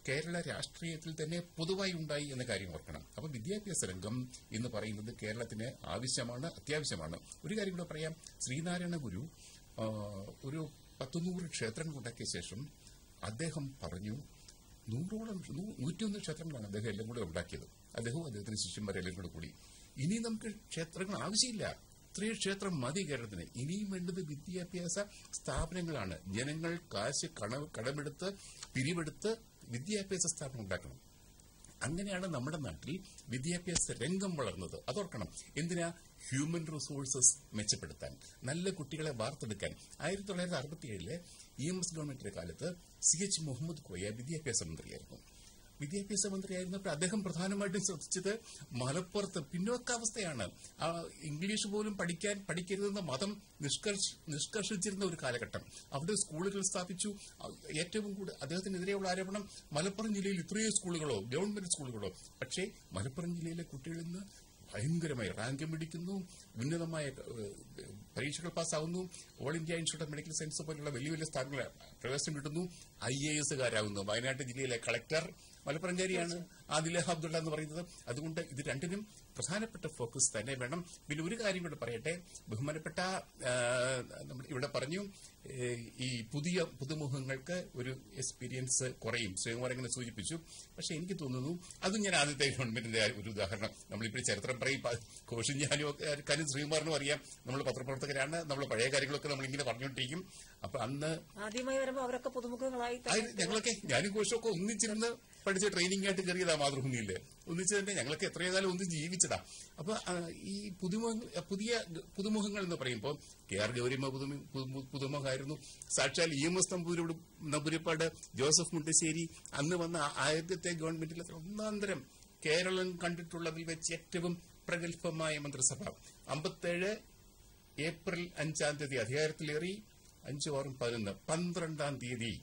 കേരള രാഷ്ട്രീയത്തിൽ തന്നെ പൊതുവായി ഉണ്ടായി എന്ന കാര്യം ഓർക്കണം അപ്പൊ വിദ്യാഭ്യാസ രംഗം എന്ന് പറയുന്നത് കേരളത്തിന് ആവശ്യമാണ് അത്യാവശ്യമാണ് ഒരു കാര്യം കൂടെ പറയാം ശ്രീനാരായണ ഗുരു ആ, ഒരു പത്തുനൂറ് ക്ഷേത്രങ്ങൾ ഉണ്ടാക്കിയ ശേഷം അദ്ദേഹം പറഞ്ഞു നൂറോളം നൂ- നൂറ്റിയൊന്ന് ക്ഷേത്രങ്ങളാണ് അദ്ദേഹം എല്ലാം കൂടെ ഉണ്ടാക്കിയത് അദ്ദേഹവും അദ്ദേഹത്തിന് ശിഷ്യന്മാരെല്ലാം കൂടെ കൂടി ഇനി നമുക്ക് ക്ഷേത്രങ്ങൾ ആവശ്യമില്ല ഇത്രയും ക്ഷേത്രം മതി കേരളത്തിന് ഇനിയും വേണ്ടത് വിദ്യാഭ്യാസ സ്ഥാപനങ്ങളാണ് ജനങ്ങൾ കാശ് കണ- കടമെടുത്ത് പിരിവെടുത്ത് വിദ്യാഭ്യാസ സ്ഥാപനം ഉണ്ടാക്കണം അങ്ങനെയാണ് നമ്മുടെ നാട്ടിൽ വിദ്യാഭ്യാസ രംഗം വളർന്നത് അതോർക്കണം എന്തിനാ ഹ്യൂമൻ റിസോഴ്സസ് മെച്ചപ്പെടുത്താൻ നല്ല കുട്ടികളെ വാർത്തെടുക്കാൻ ആയിരത്തി തൊള്ളായിരത്തി അറുപത്തിയേഴിലെ ഇ എം എസ് ഗവൺമെന്റിന്റെ കാലത്ത് സി എച്ച് മുഹമ്മദ് കോയ വിദ്യാഭ്യാസ മന്ത്രിയായിരുന്നു വിദ്യാഭ്യാസ മന്ത്രിയായിരുന്നപ്പോൾ അദ്ദേഹം പ്രധാനമായിട്ടും ശ്രദ്ധിച്ചത് മലപ്പുറത്ത് പിന്നോക്കാവസ്ഥയാണ് ആ ഇംഗ്ലീഷ് പോലും പഠിക്കാൻ പഠിക്കരുതെന്ന മതം നിഷ്കർഷ നിഷ്കർഷിച്ചിരുന്ന ഒരു കാലഘട്ടം അവിടെ സ്കൂളുകൾ സ്ഥാപിച്ചു ആ, ഏറ്റവും കൂടുതൽ അദ്ദേഹത്തിനെതിരെയുള്ള ആരോപണം മലപ്പുറം ജില്ലയിൽ ഇത്രയും സ്കൂളുകളോ ഗവൺമെന്റ് സ്കൂളുകളോ പക്ഷേ മലപ്പുറം ജില്ലയിലെ കുട്ടികളിൽ നിന്ന് ഭയങ്കരമായി റാങ്ക് പിടിക്കുന്നു ഉന്നതമായ ഏഹ്, പരീക്ഷകൾ പാസ്സാവുന്നു all India institute of medical science പോലുള്ള വലിയ വലിയ സ്ഥാപനങ്ങൾ പ്രവേശനം കിട്ടുന്നു ഐ എ എസുകാരാകുന്നു വയനാട് ജില്ലയിലെ കളക്ടർ മലപ്പുറംകാരിയാണ് ആദില അബ്ദുള്ള എന്ന് പറയുന്നത് അതുകൊണ്ട് ഇത് രണ്ടിനും പ്രധാനപ്പെട്ട ഫോക്കസ് തന്നെ വേണം പിന്നെ ഒരു കാര്യം കൂടെ പറയട്ടെ ബഹുമാനപ്പെട്ട ആ, നമ്മൾ ഇവിടെ പറഞ്ഞു ഏ, ഈ പുതിയ പുതുമുഖങ്ങൾക്ക് ഒരു എക്സ്പീരിയൻസ് കുറയും ശ്രീകുമാർ അങ്ങനെ സൂചിപ്പിച്ചു പക്ഷെ എനിക്ക് തോന്നുന്നു അതും ഞാൻ ആദ്യത്തെ ഗവൺമെന്റിന്റെ ഒരു ഉദാഹരണം നമ്മളിപ്പോൾ ചരിത്രം പറയും പ- കോശും ഞാനും ഒക്കെ കാര്യം ശ്രീകുമാറിനും അറിയാം നമ്മൾ പത്രപ്രവർത്തകരാണ് നമ്മൾ പഴയ കാര്യങ്ങളൊക്കെ നമ്മളിങ്ങനെ പറഞ്ഞുകൊണ്ടിരിക്കും അപ്പൊ അന്ന് ആദ്യമായി വരുമ്പോൾ അവരൊക്കെ പുതുമുഖങ്ങളായി തന്നെ ആയി- ഞങ്ങളൊക്കെ ഞാനും കോശമൊക്കെ ഒന്നിച്ചിരുന്ന് പഠിച്ച ട്രെയിനിങ് ആയിട്ട് കയറിയതാ മാതൃഭൂമിയില് ഒന്നിച്ച് തന്നെ ഞങ്ങളൊക്കെ എത്രയോ കാലം ഒന്നും ജീവിച്ചതാ അപ്പൊ ആ, ഈ പുതുമുഖ പുതിയ പുതുമുഖങ്ങൾ എന്ന് പറയുമ്പോൾ കെ ആർ ഗൗരിമ പുതുമു പുതു- പുതുമുഖമായിരുന്നു സാക്ഷാൽ ഇ എം എസ് നമ്പൂരിയോട് നമ്പൂരിപ്പാട് ജോസഫ് മുണ്ടശ്ശേരി അന്ന് വന്ന ആ- ആദ്യത്തെ ഗവൺമെന്റിലെ ഒന്നാന്തരം കേരളം കണ്ടിട്ടുള്ളതിൽ വെച്ച് ഏറ്റവും പ്രഗത്ഭമായ മന്ത്രിസഭ അമ്പത്തേഴ് ഏപ്രിൽ അഞ്ചാം തീയതി അധികാരത്തിലേറി അഞ്ചു ആറും പതിനൊന്ന് പന്ത്രണ്ടാം തീയതി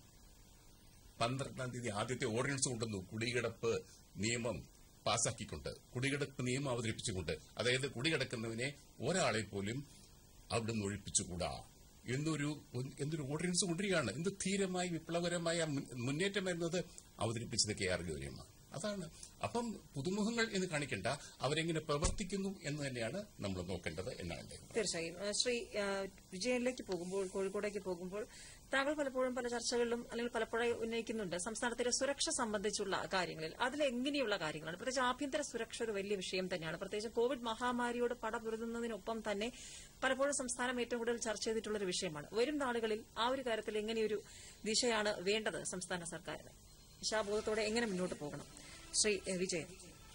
പന്ത്രണ്ടാം തീയതി ആദ്യത്തെ ഓർഡിനൻസ് കൊണ്ടുവന്നു കുടികിടപ്പ് നിയമം പാസാക്കിക്കൊണ്ട് കുടികിടപ്പ് നിയമം അവതരിപ്പിച്ചുകൊണ്ട് അതായത് കുടികിടക്കുന്നവനെ ഒരാളെ പോലും അവിടുന്ന് ഒഴിപ്പിച്ചുകൂടാ എന്നൊരു എന്തൊരു ഓർഡിനൻസ് കൊണ്ടുവരികയാണ് എന്ത് ധീരമായി വിപ്ലവകരമായ മുൻ- മുന്നേറ്റം എന്നത് അവതരിപ്പിച്ചത് കെ ആർ ഗൗരിയമ്മ അതാണ് അപ്പം പുതുമുഖങ്ങൾ എന്ന് കാണിക്കേണ്ട അവരെങ്ങനെ പ്രവർത്തിക്കുന്നു എന്ന് തന്നെയാണ് നമ്മൾ നോക്കേണ്ടത് എന്നാണ് എന്റെ അഭിപ്രായം. തീർച്ചയായും ആ, ശ്രീ ആ, വിജയനിലേക്ക് പോകുമ്പോൾ കോഴിക്കോടേക്ക് പോകുമ്പോൾ താങ്കൾ പലപ്പോഴും പല ചർച്ചകളിലും അല്ലെങ്കിൽ പലപ്പോഴും ഉന്നയിക്കുന്നുണ്ട് സംസ്ഥാനത്തിലെ സുരക്ഷ സംബന്ധിച്ചുള്ള കാര്യങ്ങളിൽ അതിൽ എങ്ങനെയുള്ള കാര്യങ്ങളാണ് പ്രത്യേകിച്ച് ആഭ്യന്തര സുരക്ഷ ഒരു വലിയ വിഷയം തന്നെയാണ് പ്രത്യേകിച്ച് കോവിഡ് മഹാമാരിയോട് പടപൊരുതുന്നതിനൊപ്പം തന്നെ പലപ്പോഴും സംസ്ഥാനം ഏറ്റവും കൂടുതൽ ചർച്ച ചെയ്തിട്ടുള്ള ഒരു വിഷയമാണ് വരും നാളുകളിൽ ആ ഒരു കാര്യത്തിൽ എങ്ങനെയൊരു ദിശയാണ് വേണ്ടത് സംസ്ഥാന സർക്കാരിന് ദിശാബോധത്തോടെ എങ്ങനെ മുന്നോട്ട് പോകണം ശ്രീ എ, വിജയൻ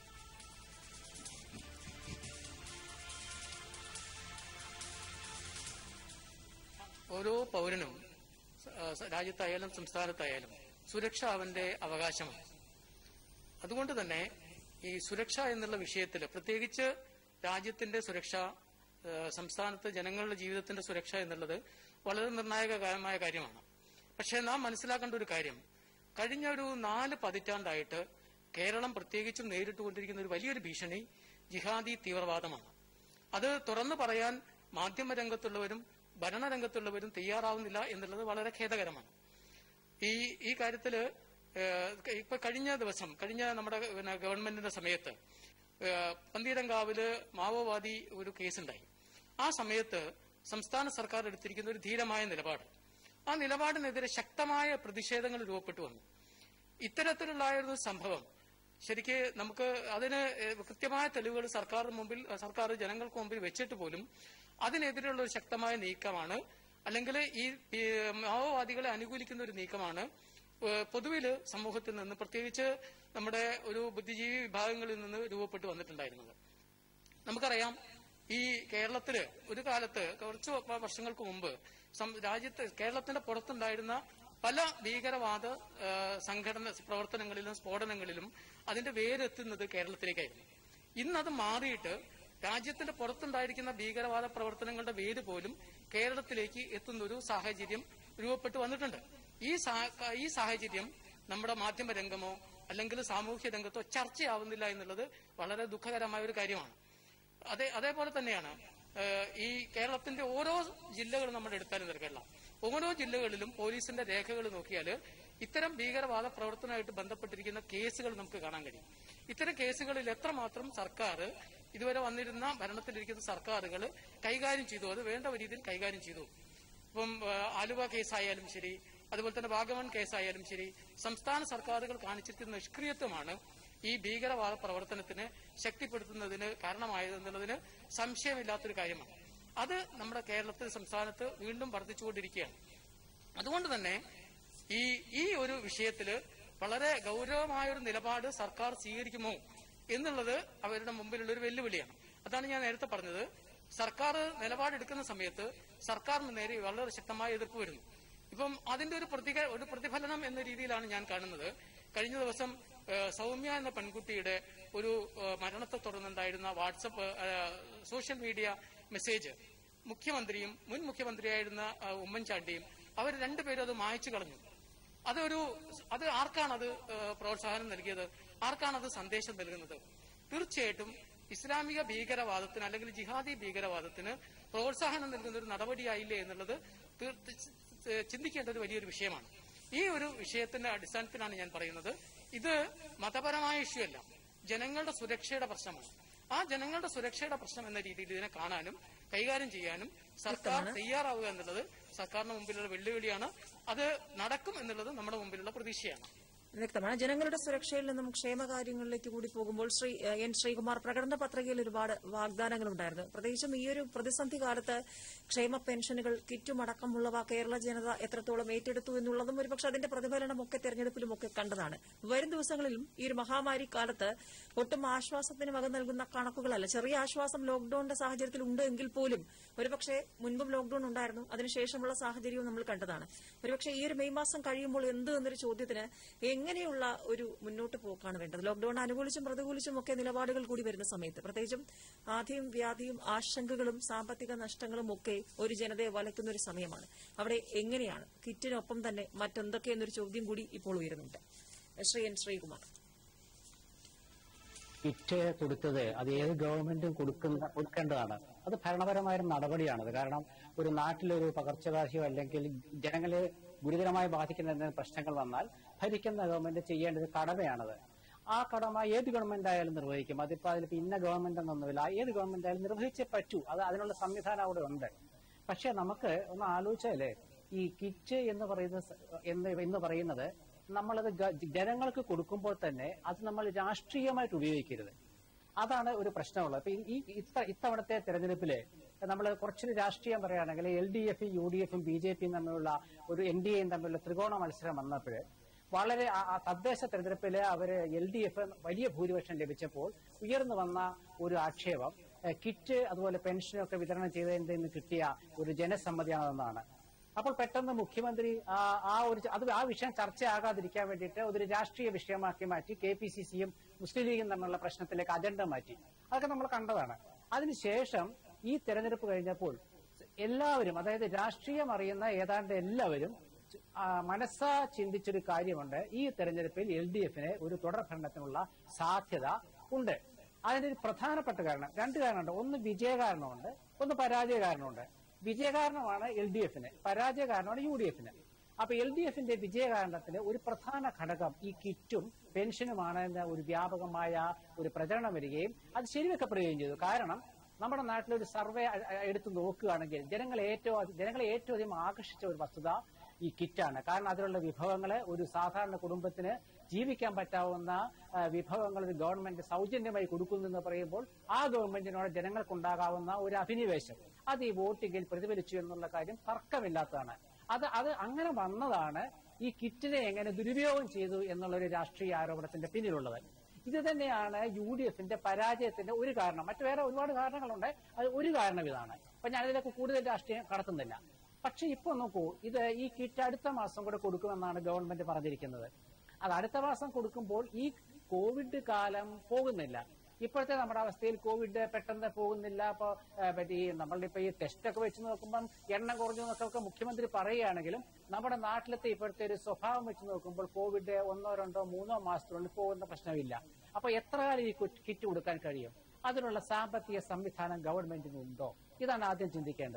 ഓരോ പൗരനും സ- ആ, സ- രാജ്യത്തായാലും സംസ്ഥാനത്തായാലും സുരക്ഷ അവന്റെ അവകാശമാണ് അതുകൊണ്ട് തന്നെ ഈ സുരക്ഷ എന്നുള്ള വിഷയത്തിൽ പ്രത്യേകിച്ച് രാജ്യത്തിന്റെ സുരക്ഷ ആ, സംസ്ഥാനത്ത് ജനങ്ങളുടെ ജീവിതത്തിന്റെ സുരക്ഷ എന്നുള്ളത് വളരെ നിർണായകമായ കാര്യമാണ് പക്ഷേ നാം മനസ്സിലാക്കേണ്ട ഒരു കാര്യം കഴിഞ്ഞ ഒരു നാല് പതിറ്റാണ്ടായിട്ട് കേരളം പ്രത്യേകിച്ചും നേരിട്ടുകൊണ്ടിരിക്കുന്ന ഒരു വലിയൊരു ഭീഷണി ജിഹാദി തീവ്രവാദമാണ് അത് തുറന്നു പറയാൻ മാധ്യമരംഗത്തുള്ളവരും ഭരണരംഗത്തുള്ളവരും തയ്യാറാവുന്നില്ല എന്നുള്ളത് വളരെ ഖേദകരമാണ് ഈ ഈ കാര്യത്തില് ഏഹ്, ഇപ്പൊ കഴിഞ്ഞ ദിവസം കഴിഞ്ഞ നമ്മുടെ പിന്നെ ഗവൺമെന്റിന്റെ സമയത്ത് ഏഹ്, പന്തീരങ്കാവില് മാവോവാദി ഒരു കേസുണ്ടായി ആ സമയത്ത് സംസ്ഥാന സർക്കാർ എടുത്തിരിക്കുന്ന ഒരു ധീരമായ നിലപാട് ആ നിലപാടിനെതിരെ ശക്തമായ പ്രതിഷേധങ്ങൾ രൂപപ്പെട്ടു വന്നു ഇത്തരത്തിലുള്ള ഒരു സംഭവം ശരിക്ക് നമുക്ക് അതിന് ഏഹ്, കൃത്യമായ തെളിവുകൾ സർക്കാർ മുമ്പിൽ സർക്കാർ ജനങ്ങൾക്ക് മുമ്പിൽ വെച്ചിട്ട് പോലും അതിനെതിരെയുള്ള ഒരു ശക്തമായ നീക്കമാണ് അല്ലെങ്കിൽ ഈ ഈ മാവോവാദികളെ അനുകൂലിക്കുന്ന ഒരു നീക്കമാണ് ഏഹ്, പൊതുവില് സമൂഹത്തിൽ നിന്ന് പ്രത്യേകിച്ച് നമ്മുടെ ഒരു ബുദ്ധിജീവി വിഭാഗങ്ങളിൽ നിന്ന് രൂപപ്പെട്ടു വന്നിട്ടുണ്ടായിരുന്നത് നമുക്കറിയാം ഈ കേരളത്തില് ഒരു കാലത്ത് കുറച്ച് വ- വർഷങ്ങൾക്ക് മുമ്പ് സം- രാജ്യത്ത് കേരളത്തിന്റെ പുറത്തുണ്ടായിരുന്ന പല ഭീകരവാദ ആ, സംഘടന പ്രവർത്തനങ്ങളിലും സ്ഫോടനങ്ങളിലും അതിന്റെ വേരെത്തുന്നത് കേരളത്തിലേക്കായിരുന്നു ഇന്നത് മാറിയിട്ട് രാജ്യത്തിന്റെ പുറത്തുണ്ടായിരിക്കുന്ന ഭീകരവാദ പ്രവർത്തനങ്ങളുടെ വേര് പോലും കേരളത്തിലേക്ക് എത്തുന്ന ഒരു സാഹചര്യം രൂപപ്പെട്ടു വന്നിട്ടുണ്ട് ഈ സാ- ഈ സാഹചര്യം നമ്മുടെ മാധ്യമ രംഗമോ അല്ലെങ്കിൽ സാമൂഹ്യ രംഗത്തോ ചർച്ചയാവുന്നില്ല എന്നുള്ളത് വളരെ ദുഃഖകരമായ ഒരു കാര്യമാണ് അതേ അതേപോലെ തന്നെയാണ് ഏഹ്, ഈ കേരളത്തിന്റെ ഓരോ ജില്ലകളും നമ്മൾ എടുത്താലും കേരള ഓരോ ജില്ലകളിലും പോലീസിന്റെ രേഖകൾ നോക്കിയാൽ ഇത്തരം ഭീകരവാദ പ്രവർത്തനമായിട്ട് ബന്ധപ്പെട്ടിരിക്കുന്ന കേസുകൾ നമുക്ക് കാണാൻ കഴിയും ഇത്തരം കേസുകളിൽ എത്രമാത്രം സർക്കാർ ഇതുവരെ വന്നിരുന്ന ഭരണത്തിലിരിക്കുന്ന സർക്കാരുകൾ കൈകാര്യം ചെയ്തു അത് വേണ്ട രീതിയിൽ കൈകാര്യം ചെയ്തു ഇപ്പം ആ, ആലുവ കേസായാലും ശരി അതുപോലെ തന്നെ വാഗമൺ കേസായാലും ശരി സംസ്ഥാന സർക്കാരുകൾ കാണിച്ചിരിക്കുന്ന നിഷ്ക്രിയത്വമാണ് ഈ ഭീകരവാദ പ്രവർത്തനത്തിന് ശക്തിപ്പെടുത്തുന്നതിന് കാരണമായതെന്നുള്ളതിന് സംശയമില്ലാത്തൊരു കാര്യമാണ് അത് നമ്മുടെ കേരളത്തിൽ സംസ്ഥാനത്ത് വീണ്ടും വർദ്ധിച്ചുകൊണ്ടിരിക്കുകയാണ് അതുകൊണ്ട് തന്നെ ഈ ഈ ഒരു വിഷയത്തില് വളരെ ഗൗരവമായ ഒരു നിലപാട് സർക്കാർ സ്വീകരിക്കുമോ എന്നുള്ളത് അവരുടെ മുമ്പിലുള്ള ഒരു വെല്ലുവിളിയാണ് അതാണ് ഞാൻ നേരത്തെ പറഞ്ഞത് സർക്കാർ നിലപാടെടുക്കുന്ന സമയത്ത് സർക്കാരിന് നേരെ വളരെ ശക്തമായ എതിർപ്പ് വരുന്നു ഇപ്പം അതിന്റെ ഒരു പ്രതിക ഒരു പ്രതിഫലനം എന്ന രീതിയിലാണ് ഞാൻ കാണുന്നത് കഴിഞ്ഞ ദിവസം ഏഹ്, സൗമ്യ എന്ന പെൺകുട്ടിയുടെ ഒരു ഏഹ്, മരണത്തെ തുടർന്നുണ്ടായിരുന്ന വാട്സപ്പ് ഏഹ്, സോഷ്യൽ മീഡിയ മെസ്സേജ് മുഖ്യമന്ത്രിയും മുൻ മുഖ്യമന്ത്രിയായിരുന്ന ഏഹ്, ഉമ്മൻചാണ്ടിയും അവർ രണ്ടുപേരും അത് മായച്ചു കളഞ്ഞു അതൊരു അത് ആർക്കാണത് ഏഹ്, പ്രോത്സാഹനം നൽകിയത് ആർക്കാണത് സന്ദേശം നൽകുന്നത് തീർച്ചയായിട്ടും ഇസ്ലാമിക ഭീകരവാദത്തിന് അല്ലെങ്കിൽ ജിഹാദി ഭീകരവാദത്തിന് പ്രോത്സാഹനം നൽകുന്ന ഒരു നടപടിയായില്ലേ എന്നുള്ളത് തീർ- ഏഹ്, ചിന്തിക്കേണ്ട ഒരു വലിയൊരു വിഷയമാണ് ഈ ഒരു വിഷയത്തിന്റെ അടിസ്ഥാനത്തിലാണ് ഞാൻ പറയുന്നത് ഇത് മതപരമായ ഇഷ്യൂ അല്ല ജനങ്ങളുടെ സുരക്ഷയുടെ പ്രശ്നമാണ് ആ ജനങ്ങളുടെ സുരക്ഷയുടെ പ്രശ്നം എന്ന രീതിയിൽ ഇതിനെ കാണാനും കൈകാര്യം ചെയ്യാനും സർക്കാർ തയ്യാറാവുക എന്നുള്ളത് സർക്കാരിന് മുമ്പിലുള്ള വെല്ലുവിളിയാണ് അത് നടക്കും എന്നുള്ളത് നമ്മുടെ മുമ്പിലുള്ള പ്രതീക്ഷയാണ് വ്യക്തമാണ് ജനങ്ങളുടെ സുരക്ഷയിൽ നിന്നും ക്ഷേമകാര്യങ്ങളിലേക്ക് കൂടി പോകുമ്പോൾ ശ്രീ ഏഹ്, എൻ ശ്രീകുമാർ പ്രകടന പത്രികയിൽ ഒരുപാട് വാഗ്ദാനങ്ങൾ ഉണ്ടായിരുന്നു പ്രത്യേകിച്ചും ഈ ഒരു പ്രതിസന്ധി കാലത്ത് ക്ഷേമ പെൻഷനുകൾ കിറ്റും അടക്കമുള്ളവ കേരള ജനത എത്രത്തോളം ഏറ്റെടുത്തു എന്നുള്ളതും ഒരുപക്ഷെ അതിന്റെ പ്രതിഫലനമൊക്കെ തെരഞ്ഞെടുപ്പിലുമൊക്കെ കണ്ടതാണ് വരും ദിവസങ്ങളിലും ഈ ഒരു മഹാമാരി കാലത്ത് ഒട്ടും ആശ്വാസത്തിന് വക നൽകുന്ന കണക്കുകളല്ല ചെറിയ ആശ്വാസം ലോക്ഡൌണിന്റെ സാഹചര്യത്തിൽ ഉണ്ട് എങ്കിൽ പോലും ഒരുപക്ഷെ മുൻപും ലോക്ഡൌൺ ഉണ്ടായിരുന്നു അതിനുശേഷമുള്ള സാഹചര്യവും നമ്മൾ കണ്ടതാണ് ഒരുപക്ഷെ ഈ ഒരു മെയ് മാസം കഴിയുമ്പോൾ എന്ത് എന്നൊരു ചോദ്യത്തിന് എങ്ങനെയുള്ള ഒരു മുന്നോട്ട് പോക്കാണ് വേണ്ടത് ലോക്ഡൌൺ അനുകൂലിച്ചും പ്രതികൂലിച്ചും ഒക്കെ നിലപാടുകൾ കൂടി വരുന്ന സമയത്ത് പ്രത്യേകിച്ചും ആദ്യം വ്യാധിയും ആശങ്കകളും സാമ്പത്തിക നഷ്ടങ്ങളും ഒക്കെ ഒരു ജനതയെ വലയ്ക്കുന്ന ഒരു സമയമാണ് അവിടെ എങ്ങനെയാണ് കിറ്റിനൊപ്പം തന്നെ മറ്റെന്തൊക്കെ എന്നൊരു ചോദ്യം കൂടി ഇപ്പോൾ ഉയരുന്നുണ്ട് ശ്രീ എൻ ശ്രീകുമാർ കിറ്റ് കൊടുത്തത് അത് ഏത് ഗവൺമെന്റും കൊടുക്കുന്ന കൊടുക്കേണ്ടതാണ് അത് ഭരണപരമായ ഒരു നടപടിയാണത് കാരണം ഒരു നാട്ടിലൊരു പകർച്ചവ്യാധിയോ അല്ലെങ്കിൽ ജനങ്ങളെ ഗുരുതരമായി ബാധിക്കുന്ന എന്തെങ്കിലും പ്രശ്നങ്ങൾ വന്നാൽ ഭരിക്കുന്ന ഗവൺമെന്റ് ചെയ്യേണ്ടത് കടമയാണത് ആ കടമ ഏത് ഗവൺമെന്റ് ആയാലും നിർവഹിക്കും അതിപ്പോ അതിലിപ്പോ ഇന്ന ഗവൺമെന്റ് എന്നൊന്നുമില്ല ഏത് ഗവൺമെന്റ് ആയാലും നിർവഹിച്ചേ പറ്റൂ അത് അതിനുള്ള സംവിധാനം അവിടെ ഉണ്ട് പക്ഷെ നമുക്ക് ഒന്ന് ആലോചിച്ചാല് ഈ കിറ്റ് എന്ന് പറയുന്ന സ- എന്ന് എന്ന് പറയുന്നത് നമ്മളത് ഗ- ജനങ്ങൾക്ക് കൊടുക്കുമ്പോൾ തന്നെ അത് നമ്മൾ രാഷ്ട്രീയമായിട്ട് ഉപയോഗിക്കരുത് അതാണ് ഒരു പ്രശ്നമുള്ളത് അപ്പൊ ഈ ഈ ഇത്ത- ഇത്തവണത്തെ തെരഞ്ഞെടുപ്പില് നമ്മൾ കുറച്ചൊരു രാഷ്ട്രീയം പറയുകയാണെങ്കിൽ എൽ ഡി എഫും യു ഡി എഫും ബി ജെ പിയും തമ്മിലുള്ള ഒരു എൻ ഡി എയും തമ്മിലുള്ള ത്രികോണ മത്സരം വന്നപ്പോൾ വളരെ ആ- ആ തദ്ദേശ തെരഞ്ഞെടുപ്പില് അവര് എൽ ഡി എഫ് വലിയ ഭൂരിപക്ഷം ലഭിച്ചപ്പോൾ ഉയർന്നു വന്ന ഒരു ആക്ഷേപം ഏഹ്, കിറ്റ് അതുപോലെ പെൻഷനൊക്കെ വിതരണം ചെയ്തതിൽ നിന്ന് കിട്ടിയ ഒരു ജനസമ്മതിയാണെന്നാണ് അപ്പോൾ പെട്ടെന്ന് മുഖ്യമന്ത്രി ആ ആ ഒരു ച- അത് ആ വിഷയം ചർച്ചയാകാതിരിക്കാൻ വേണ്ടിയിട്ട് ഒരു രാഷ്ട്രീയ വിഷയമാക്കി മാറ്റി കെ പി സി സിയും മുസ്ലിം ലീഗും തമ്മിലുള്ള പ്രശ്നത്തിലേക്ക് അജണ്ട മാറ്റി അതൊക്കെ നമ്മൾ കണ്ടതാണ് അതിനുശേഷം ഈ തെരഞ്ഞെടുപ്പ് കഴിഞ്ഞപ്പോൾ എല്ലാവരും അതായത് രാഷ്ട്രീയം അറിയുന്ന ഏതാണ്ട് എല്ലാവരും ആ, മനസ്സാ ചിന്തിച്ചൊരു കാര്യമുണ്ട് ഈ തെരഞ്ഞെടുപ്പിൽ എൽ ഡി എഫിന് ഒരു തുടർ ഭരണത്തിനുള്ള സാധ്യത ഉണ്ട് അതിന്റെ ഒരു പ്രധാനപ്പെട്ട കാരണം രണ്ട് കാരണമുണ്ട് ഒന്ന് വിജയ കാരണമുണ്ട് ഒന്ന് പരാജയ കാരണമുണ്ട് വിജയ കാരണമാണ് എൽ ഡി എഫിന് പരാജയ കാരണമാണ് യു ഡി എഫിന് അപ്പൊ എൽ ഡി എഫിന്റെ വിജയ കാരണത്തിന് ഒരു പ്രധാന ഘടകം ഈ കിറ്റും പെൻഷനുമാണ് എന്ന ഒരു വ്യാപകമായ ഒരു പ്രചരണം വരികയും അത് ശരിവെക്കപ്പെടുകയും ചെയ്തു കാരണം നമ്മുടെ നാട്ടിലൊരു സർവേ അ- അ- എടുത്ത് നോക്കുകയാണെങ്കിൽ ജനങ്ങളെ ഏറ്റവും അധി- ജനങ്ങളെ ഏറ്റവും അധികം ആകർഷിച്ച ഒരു വസ്തുത ഈ കിറ്റാണ് കാരണം അതിലുള്ള വിഭവങ്ങള് ഒരു സാധാരണ കുടുംബത്തിന് ജീവിക്കാൻ പറ്റാവുന്ന ആ, വിഭവങ്ങൾ ഒരു ഗവൺമെന്റ് സൗജന്യമായി കൊടുക്കുന്നു എന്ന് പറയുമ്പോൾ ആ ഗവൺമെന്റിനോട് ജനങ്ങൾക്കുണ്ടാകാവുന്ന ഒരു അഭിനിവേശം അത് ഈ വോട്ടിങ്ങിൽ പ്രതിഫലിച്ചു എന്നുള്ള കാര്യം തർക്കമില്ലാത്തതാണ് അത് അത് അങ്ങനെ വന്നതാണ് ഈ കിറ്റിനെ എങ്ങനെ ദുരുപയോഗം ചെയ്തു എന്നുള്ള ഒരു രാഷ്ട്രീയ ആരോപണത്തിന്റെ പിന്നിലുള്ളത് ഇത് തന്നെയാണ് യു ഡി എഫിന്റെ പരാജയത്തിന്റെ ഒരു കാരണം മറ്റു വേറെ ഒരുപാട് കാരണങ്ങളുണ്ട് അത് ഒരു കാരണം ഇതാണ് അപ്പൊ ഞാനിതിലേക്ക് കൂടുതൽ രാഷ്ട്രീയം കടത്തുന്നില്ല പക്ഷെ ഇപ്പൊ നോക്കൂ ഇത് ഈ കിറ്റ് അടുത്ത മാസം കൂടെ കൊടുക്കുമെന്നാണ് ഗവൺമെന്റ് പറഞ്ഞിരിക്കുന്നത് അത് അടുത്ത മാസം കൊടുക്കുമ്പോൾ ഈ കോവിഡ് കാലം പോകുന്നില്ല ഇപ്പോഴത്തെ നമ്മുടെ അവസ്ഥയിൽ കോവിഡ് പെട്ടെന്ന് പോകുന്നില്ല അപ്പൊ പറ്റി നമ്മളുടെ ഇപ്പൊ ഈ ടെസ്റ്റ് ഒക്കെ വെച്ച് നോക്കുമ്പോൾ എണ്ണം കുറഞ്ഞു എന്നൊക്കെ മുഖ്യമന്ത്രി പറയുകയാണെങ്കിലും നമ്മുടെ നാട്ടിലത്തെ ഇപ്പോഴത്തെ ഒരു സ്വഭാവം വെച്ച് നോക്കുമ്പോൾ കോവിഡ് ഒന്നോ രണ്ടോ മൂന്നോ മാസത്തിനുള്ളിൽ പോകുന്ന പ്രശ്നമില്ല അപ്പൊ എത്ര കാലം ഈ കുറ്റ് കിറ്റ് കൊടുക്കാൻ കഴിയും അതിനുള്ള സാമ്പത്തിക സംവിധാനം ഗവൺമെന്റിനുണ്ടോ ഇതാണ് ആദ്യം ചിന്തിക്കേണ്ടത്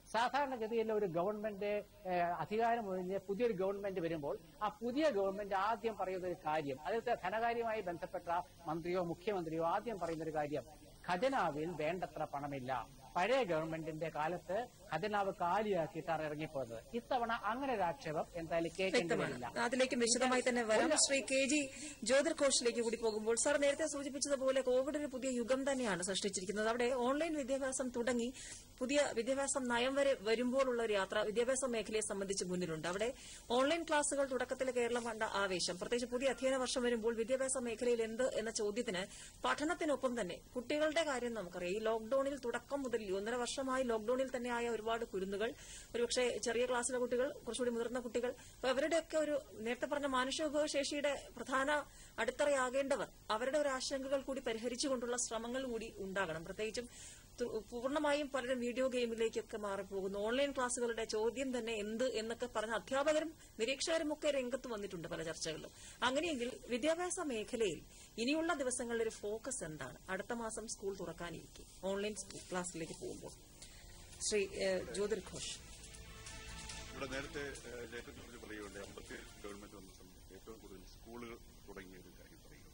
സാധാരണഗതിയിൽ ഒരു ഗവൺമെന്റ് ഏഹ്, അധികാരം ഒഴിഞ്ഞ് പുതിയൊരു ഗവൺമെന്റ് വരുമ്പോൾ ആ പുതിയ ഗവൺമെന്റ് ആദ്യം പറയുന്ന ഒരു കാര്യം അതിലത്തെ ധനകാര്യവുമായി ബന്ധപ്പെട്ട മന്ത്രിയോ മുഖ്യമന്ത്രിയോ ആദ്യം പറയുന്ന ഒരു കാര്യം ഖജനാവിൽ വേണ്ടത്ര പണമില്ല പഴയ ഗവൺമെന്റിന്റെ കാലത്ത് ഖജനാവ് കാലിയാക്കിയിട്ടാണ് ഇറങ്ങിപ്പോയത് ഇത്തവണ അങ്ങനെ ഒരു ആക്ഷേപം എന്തായാലും കേൾക്കേണ്ടി വ്യക്തമാണ് വരില്ല അതിലേക്കും വിശദമായി തന്നെ വരാം ശ്രീ കെ ജി ജ്യോതിർ ഘോഷിലേക്ക് കൂടി പോകുമ്പോൾ സാർ നേരത്തെ സൂചിപ്പിച്ചതുപോലെ കോവിഡ് ഒരു പുതിയ യുഗം തന്നെയാണ് സൃഷ്ടിച്ചിരിക്കുന്നത് അവിടെ ഓൺലൈൻ വിദ്യാഭ്യാസം തുടങ്ങി പുതിയ വിദ്യാഭ്യാസം നയം വരെ വരുമ്പോഴുള്ള ഒരു യാത്ര വിദ്യാഭ്യാസ മേഖലയെ സംബന്ധിച്ച് മുന്നിലുണ്ട് അവിടെ ഓൺലൈൻ ക്ലാസുകൾ തുടക്കത്തിൽ കേരളം കണ്ട ആവേശം പ്രത്യേകിച്ച് പുതിയ അധ്യയന വർഷം വരുമ്പോൾ വിദ്യാഭ്യാസ മേഖലയിൽ എന്ത് എന്ന ചോദ്യത്തിന് പഠനത്തിനൊപ്പം തന്നെ കുട്ടികളുടെ കാര്യം നമുക്കറിയാം ഈ ലോക്ഡൌണിൽ തുടക്കം മുതൽ ഈ ഒന്നര വർഷമായി ലോക്ഡൌണിൽ തന്നെയായ ഒരുപാട് കുരുന്നുകൾ ഒരുപക്ഷെ ചെറിയ ക്ലാസ്സിലെ കുട്ടികൾ കുറച്ചുകൂടി മുതിർന്ന കുട്ടികൾ അപ്പൊ അവരുടെയൊക്കെ ഒരു നേരത്തെ പറഞ്ഞ മാനുഷിക ശേഷിയുടെ പ്രധാന അടിത്തറയാകേണ്ടവർ അവരുടെ ഒരു ആശങ്കകൾ കൂടി പരിഹരിച്ചുകൊണ്ടുള്ള ശ്രമങ്ങൾ കൂടി ഉണ്ടാകണം പ്രത്യേകിച്ചും തു- പൂർണ്ണമായും പലരും വീഡിയോ ഗെയിമിലേക്കൊക്കെ മാറിപ്പോകുന്നു ഓൺലൈൻ ക്ലാസ്സുകളുടെ ചോദ്യം തന്നെ എന്ത് എന്നൊക്കെ പറഞ്ഞ അധ്യാപകരും നിരീക്ഷകരും ഒക്കെ രംഗത്ത് വന്നിട്ടുണ്ട് പല ചർച്ചകളിലും അങ്ങനെയെങ്കിൽ വിദ്യാഭ്യാസ മേഖലയിൽ ഇനിയുള്ള ദിവസങ്ങളിൽ ഒരു ഫോക്കസ് എന്താണ് അടുത്ത മാസം സ്കൂൾ തുറക്കാനിരിക്കും ഓൺലൈൻ സ്കൂൾ ക്ലാസ്സിലേക്ക് പോകുമ്പോൾ ശ്രീ ഏഹ്, ജ്യോതിർ ഘോഷ് ഇവിടെ നേരത്തെ ഏഹ്, ജയചന്ദ്രൻ കുറിച്ച് പറയുകയുണ്ട് അമ്പത്തി ഗവൺമെന്റ് വന്ന സമയത്ത് ഏറ്റവും കൂടുതൽ സ്കൂളുകൾ തുടങ്ങിയ ഒരു കാര്യം പറയുക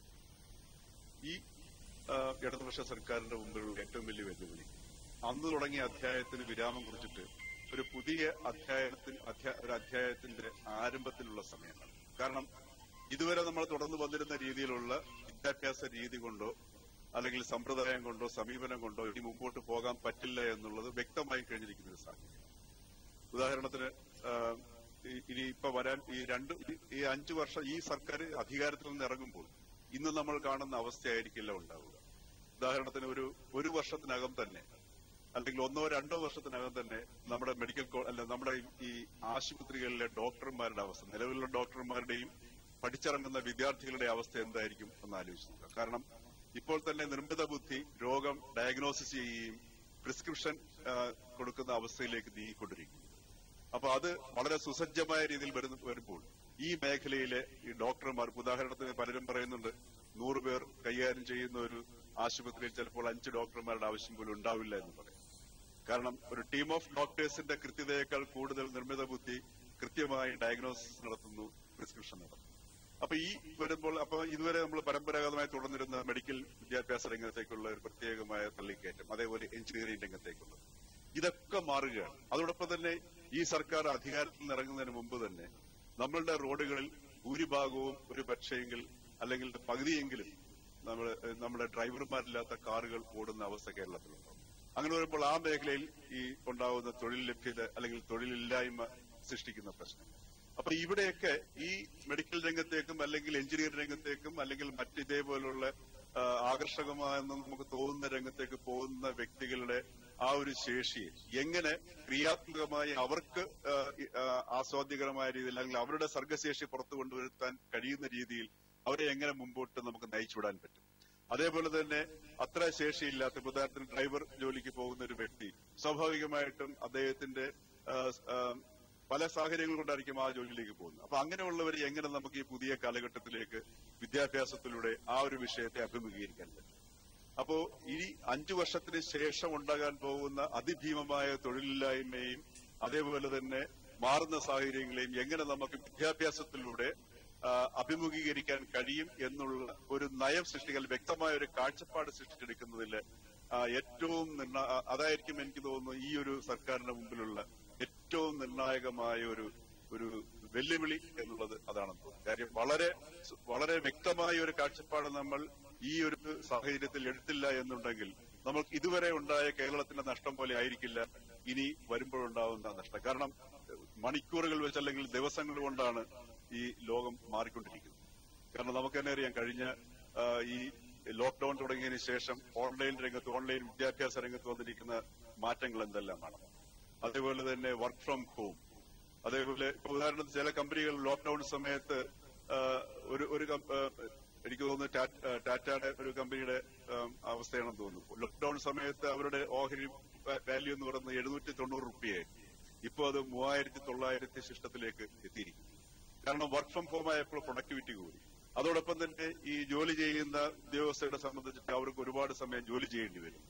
ഈ ആ, ഇടതുപക്ഷ സർക്കാരിന്റെ മുമ്പിലുള്ള ഏറ്റവും വലിയ വെല്ലുവിളി അന്ന് തുടങ്ങിയ അധ്യായത്തിന് വിരാമം കുറിച്ചിട്ട് ഒരു പുതിയ അധ്യായത്തിൽ അധ്യാ- ഒരു അധ്യായത്തിന്റെ ആരംഭത്തിലുള്ള സമയമാണ് കാരണം ഇതുവരെ നമ്മൾ തുടർന്ന് വന്നിരുന്ന രീതിയിലുള്ള വിദ്യാഭ്യാസ രീതി കൊണ്ടോ അല്ലെങ്കിൽ സമ്പ്രദായം കൊണ്ടോ സമീപനം കൊണ്ടോ ഇനി മുമ്പോട്ട് പോകാൻ പറ്റില്ല എന്നുള്ളത് വ്യക്തമായി കഴിഞ്ഞിരിക്കുന്ന ഒരു സാഹചര്യം ഉദാഹരണത്തിന് ആ, ഈ- ഇനി ഇപ്പൊ വരാൻ ഈ രണ്ട് ഈ- ഈ അഞ്ചു വർഷം ഈ സർക്കാർ അധികാരത്തിൽ നിന്ന് ഇറങ്ങുമ്പോൾ ഇന്ന് നമ്മൾ കാണുന്ന അവസ്ഥയായിരിക്കില്ല ഉണ്ടാവുക ഉദാഹരണത്തിന് ഒരു ഒരു വർഷത്തിനകം തന്നെ അല്ലെങ്കിൽ ഒന്നോ രണ്ടോ വർഷത്തിനകം തന്നെ നമ്മുടെ മെഡിക്കൽ കോ അല്ല നമ്മുടെ ഈ ആശുപത്രികളിലെ ഡോക്ടർമാരുടെ അവസ്ഥ നിലവിലുള്ള ഡോക്ടർമാരുടെയും പഠിച്ചിറങ്ങുന്ന വിദ്യാർത്ഥികളുടെ അവസ്ഥ എന്തായിരിക്കും എന്ന് ആലോചിച്ച് നോക്കുക കാരണം ഇപ്പോൾ തന്നെ നിർമ്മിത ബുദ്ധി രോഗം ഡയഗ്നോസിസ് ചെയ്യുകയും പ്രിസ്ക്രിപ്ഷൻ ആ, കൊടുക്കുന്ന അവസ്ഥയിലേക്ക് നീങ്ങിക്കൊണ്ടിരിക്കുന്നു അപ്പൊ അത് വളരെ സുസജ്ജമായ രീതിയിൽ വരുന്ന വരുമ്പോൾ ഈ മേഖലയിലെ ഈ ഡോക്ടർമാർക്ക് ഉദാഹരണത്തിന് പലരും പറയുന്നുണ്ട് നൂറ് പേർ കൈകാര്യം ചെയ്യുന്ന ഒരു ആശുപത്രിയിൽ ചിലപ്പോൾ അഞ്ച് ഡോക്ടർമാരുടെ ആവശ്യം പോലും ഉണ്ടാവില്ല എന്ന് പറയും കാരണം ഒരു ടീം ഓഫ് ഡോക്ടേഴ്സിന്റെ കൃത്യതയേക്കാൾ കൂടുതൽ നിർമ്മിത ബുദ്ധി കൃത്യമായി ഡയഗ്നോസിസ് നടത്തുന്നു പ്രിസ്ക്രിപ്ഷൻ നടത്തുന്നു അപ്പൊ ഈ വരുമ്പോൾ അപ്പൊ ഇതുവരെ നമ്മൾ പരമ്പരാഗതമായി തുടർന്നിരുന്ന മെഡിക്കൽ വിദ്യാഭ്യാസ രംഗത്തേക്കുള്ള ഒരു പ്രത്യേകമായ തള്ളിക്കയറ്റം അതേപോലെ എഞ്ചിനീയറിംഗ് രംഗത്തേക്കുള്ളത് ഇതൊക്കെ മാറുകയാണ് അതോടൊപ്പം തന്നെ ഈ സർക്കാർ അധികാരത്തിൽ നിന്ന് ഇറങ്ങുന്നതിന് മുമ്പ് തന്നെ നമ്മളുടെ റോഡുകളിൽ ഭൂരിഭാഗവും ഒരു പക്ഷേയെങ്കിൽ അല്ലെങ്കിൽ പകുതിയെങ്കിലും നമ്മൾ നമ്മുടെ ഡ്രൈവർമാരില്ലാത്ത കാറുകൾ ഓടുന്ന അവസ്ഥ കേരളത്തിലുണ്ടാവും അങ്ങനെ വരുമ്പോൾ ആ മേഖലയിൽ ഈ ഉണ്ടാവുന്ന തൊഴിൽ ലഭ്യത അല്ലെങ്കിൽ തൊഴിലില്ലായ്മ സൃഷ്ടിക്കുന്ന പ്രശ്നം അപ്പൊ ഇവിടെയൊക്കെ ഈ മെഡിക്കൽ രംഗത്തേക്കും അല്ലെങ്കിൽ എഞ്ചിനീയറിംഗ് രംഗത്തേക്കും അല്ലെങ്കിൽ മറ്റ് ഇതേപോലുള്ള ആ, ആകർഷകമായെന്ന് നമുക്ക് തോന്നുന്ന രംഗത്തേക്ക് പോകുന്ന വ്യക്തികളുടെ ആ ഒരു ശേഷിയെ എങ്ങനെ ക്രിയാത്മകമായി അവർക്ക് ആ, ഈ, ആ, ആസ്വാദ്യകരമായ രീതിയിൽ അല്ലെങ്കിൽ അവരുടെ സർഗശേഷി പുറത്തു കൊണ്ടുവരുത്താൻ കഴിയുന്ന രീതിയിൽ അവരെ എങ്ങനെ മുമ്പോട്ട് നമുക്ക് നയിച്ചുവിടാൻ പറ്റും അതേപോലെ തന്നെ അത്ര ശേഷിയില്ലാത്ത ഇപ്പൊ ഉദാഹരണത്തിന് ഡ്രൈവർ ജോലിക്ക് പോകുന്ന ഒരു വ്യക്തി സ്വാഭാവികമായിട്ടും അദ്ദേഹത്തിന്റെ ആ, ആ, പല സാഹചര്യങ്ങൾ കൊണ്ടായിരിക്കും ആ ജോലിയിലേക്ക് പോകുന്നത് അപ്പൊ അങ്ങനെയുള്ളവരെ എങ്ങനെ നമുക്ക് ഈ പുതിയ കാലഘട്ടത്തിലേക്ക് വിദ്യാഭ്യാസത്തിലൂടെ ആ ഒരു വിഷയത്തെ അഭിമുഖീകരിക്കാൻ പറ്റും അപ്പോ ഈ അഞ്ചു വർഷത്തിന് ശേഷം ഉണ്ടാകാൻ പോകുന്ന അതിഭീമമായ തൊഴിലില്ലായ്മയും അതേപോലെ തന്നെ മാറുന്ന സാഹചര്യങ്ങളെയും എങ്ങനെ നമുക്ക് വിദ്യാഭ്യാസത്തിലൂടെ ആ, അഭിമുഖീകരിക്കാൻ കഴിയും എന്നുള്ള ഒരു നയം സൃഷ്ടിക്കാൻ വ്യക്തമായ ഒരു കാഴ്ചപ്പാട് സൃഷ്ടിച്ചെടുക്കുന്നതിൽ ആ, ഏറ്റവും നിർണ- ആ, അതായിരിക്കും എനിക്ക് തോന്നുന്നു ഈ ഒരു സർക്കാരിന്റെ മുമ്പിലുള്ള ഏറ്റവും നിർണായകമായ ഒരു ഒരു വെല്ലുവിളി എന്നുള്ളത് അതാണെന്ന് തോന്നുന്നു കാര്യം വളരെ സു- വളരെ വ്യക്തമായ ഒരു കാഴ്ചപ്പാട് നമ്മൾ ഈ ഒരു സാഹചര്യത്തിൽ എടുത്തില്ല എന്നുണ്ടെങ്കിൽ നമുക്ക് ഇതുവരെ ഉണ്ടായ കേരളത്തിന്റെ നഷ്ടം പോലെ ആയിരിക്കില്ല ഇനി വരുമ്പോഴുണ്ടാവുന്ന നഷ്ടം കാരണം മണിക്കൂറുകൾ വെച്ച് അല്ലെങ്കിൽ ദിവസങ്ങൾ കൊണ്ടാണ് ഈ ലോകം മാറിക്കൊണ്ടിരിക്കുന്നത് കാരണം നമുക്ക് തന്നെ അറിയാം കഴിഞ്ഞ ആ, ഈ ലോക്ക്ഡൌൺ തുടങ്ങിയതിന് ശേഷം ഓൺലൈൻ രംഗത്ത് ഓൺലൈൻ വിദ്യാഭ്യാസ രംഗത്ത് വന്നിരിക്കുന്ന മാറ്റങ്ങൾ എന്തെല്ലാമാണ് അതേപോലെ തന്നെ വർക്ക് ഫ്രം ഹോം അതേപോലെ ഇപ്പൊ ഉദാഹരണത്തിന് ചില കമ്പനികൾ ലോക്ക്ഡൌൺ സമയത്ത് ആ, ഒരു ഒരു കം- ആ, എനിക്ക് തോന്നുന്നു ടാറ്റ- ആ, ടാറ്റയുടെ ഒരു കമ്പനിയുടെ ആ, അവസ്ഥയാണെന്ന് തോന്നുന്നു ലോക്ക്ഡൌൺ സമയത്ത് അവരുടെ ഓഹരി വാല്യൂ എന്ന് പറയുന്നത് എഴുന്നൂറ്റി തൊണ്ണൂറ് റുപ്യയായി ഇപ്പോൾ അത് മൂവായിരത്തി തൊള്ളായിരത്തി ശിഷ്ടത്തിലേക്ക് എത്തിയിരിക്കുന്നു കാരണം വർക്ക് ഫ്രം ഹോം ആയപ്പോൾ പ്രൊഡക്ടിവിറ്റി കൂടി അതോടൊപ്പം തന്നെ ഈ ജോലി ചെയ്യുന്ന ഉദ്യോഗസ്ഥരെ സംബന്ധിച്ചിട്ട് അവർക്ക് ഒരുപാട് സമയം ജോലി ചെയ്യേണ്ടി വരും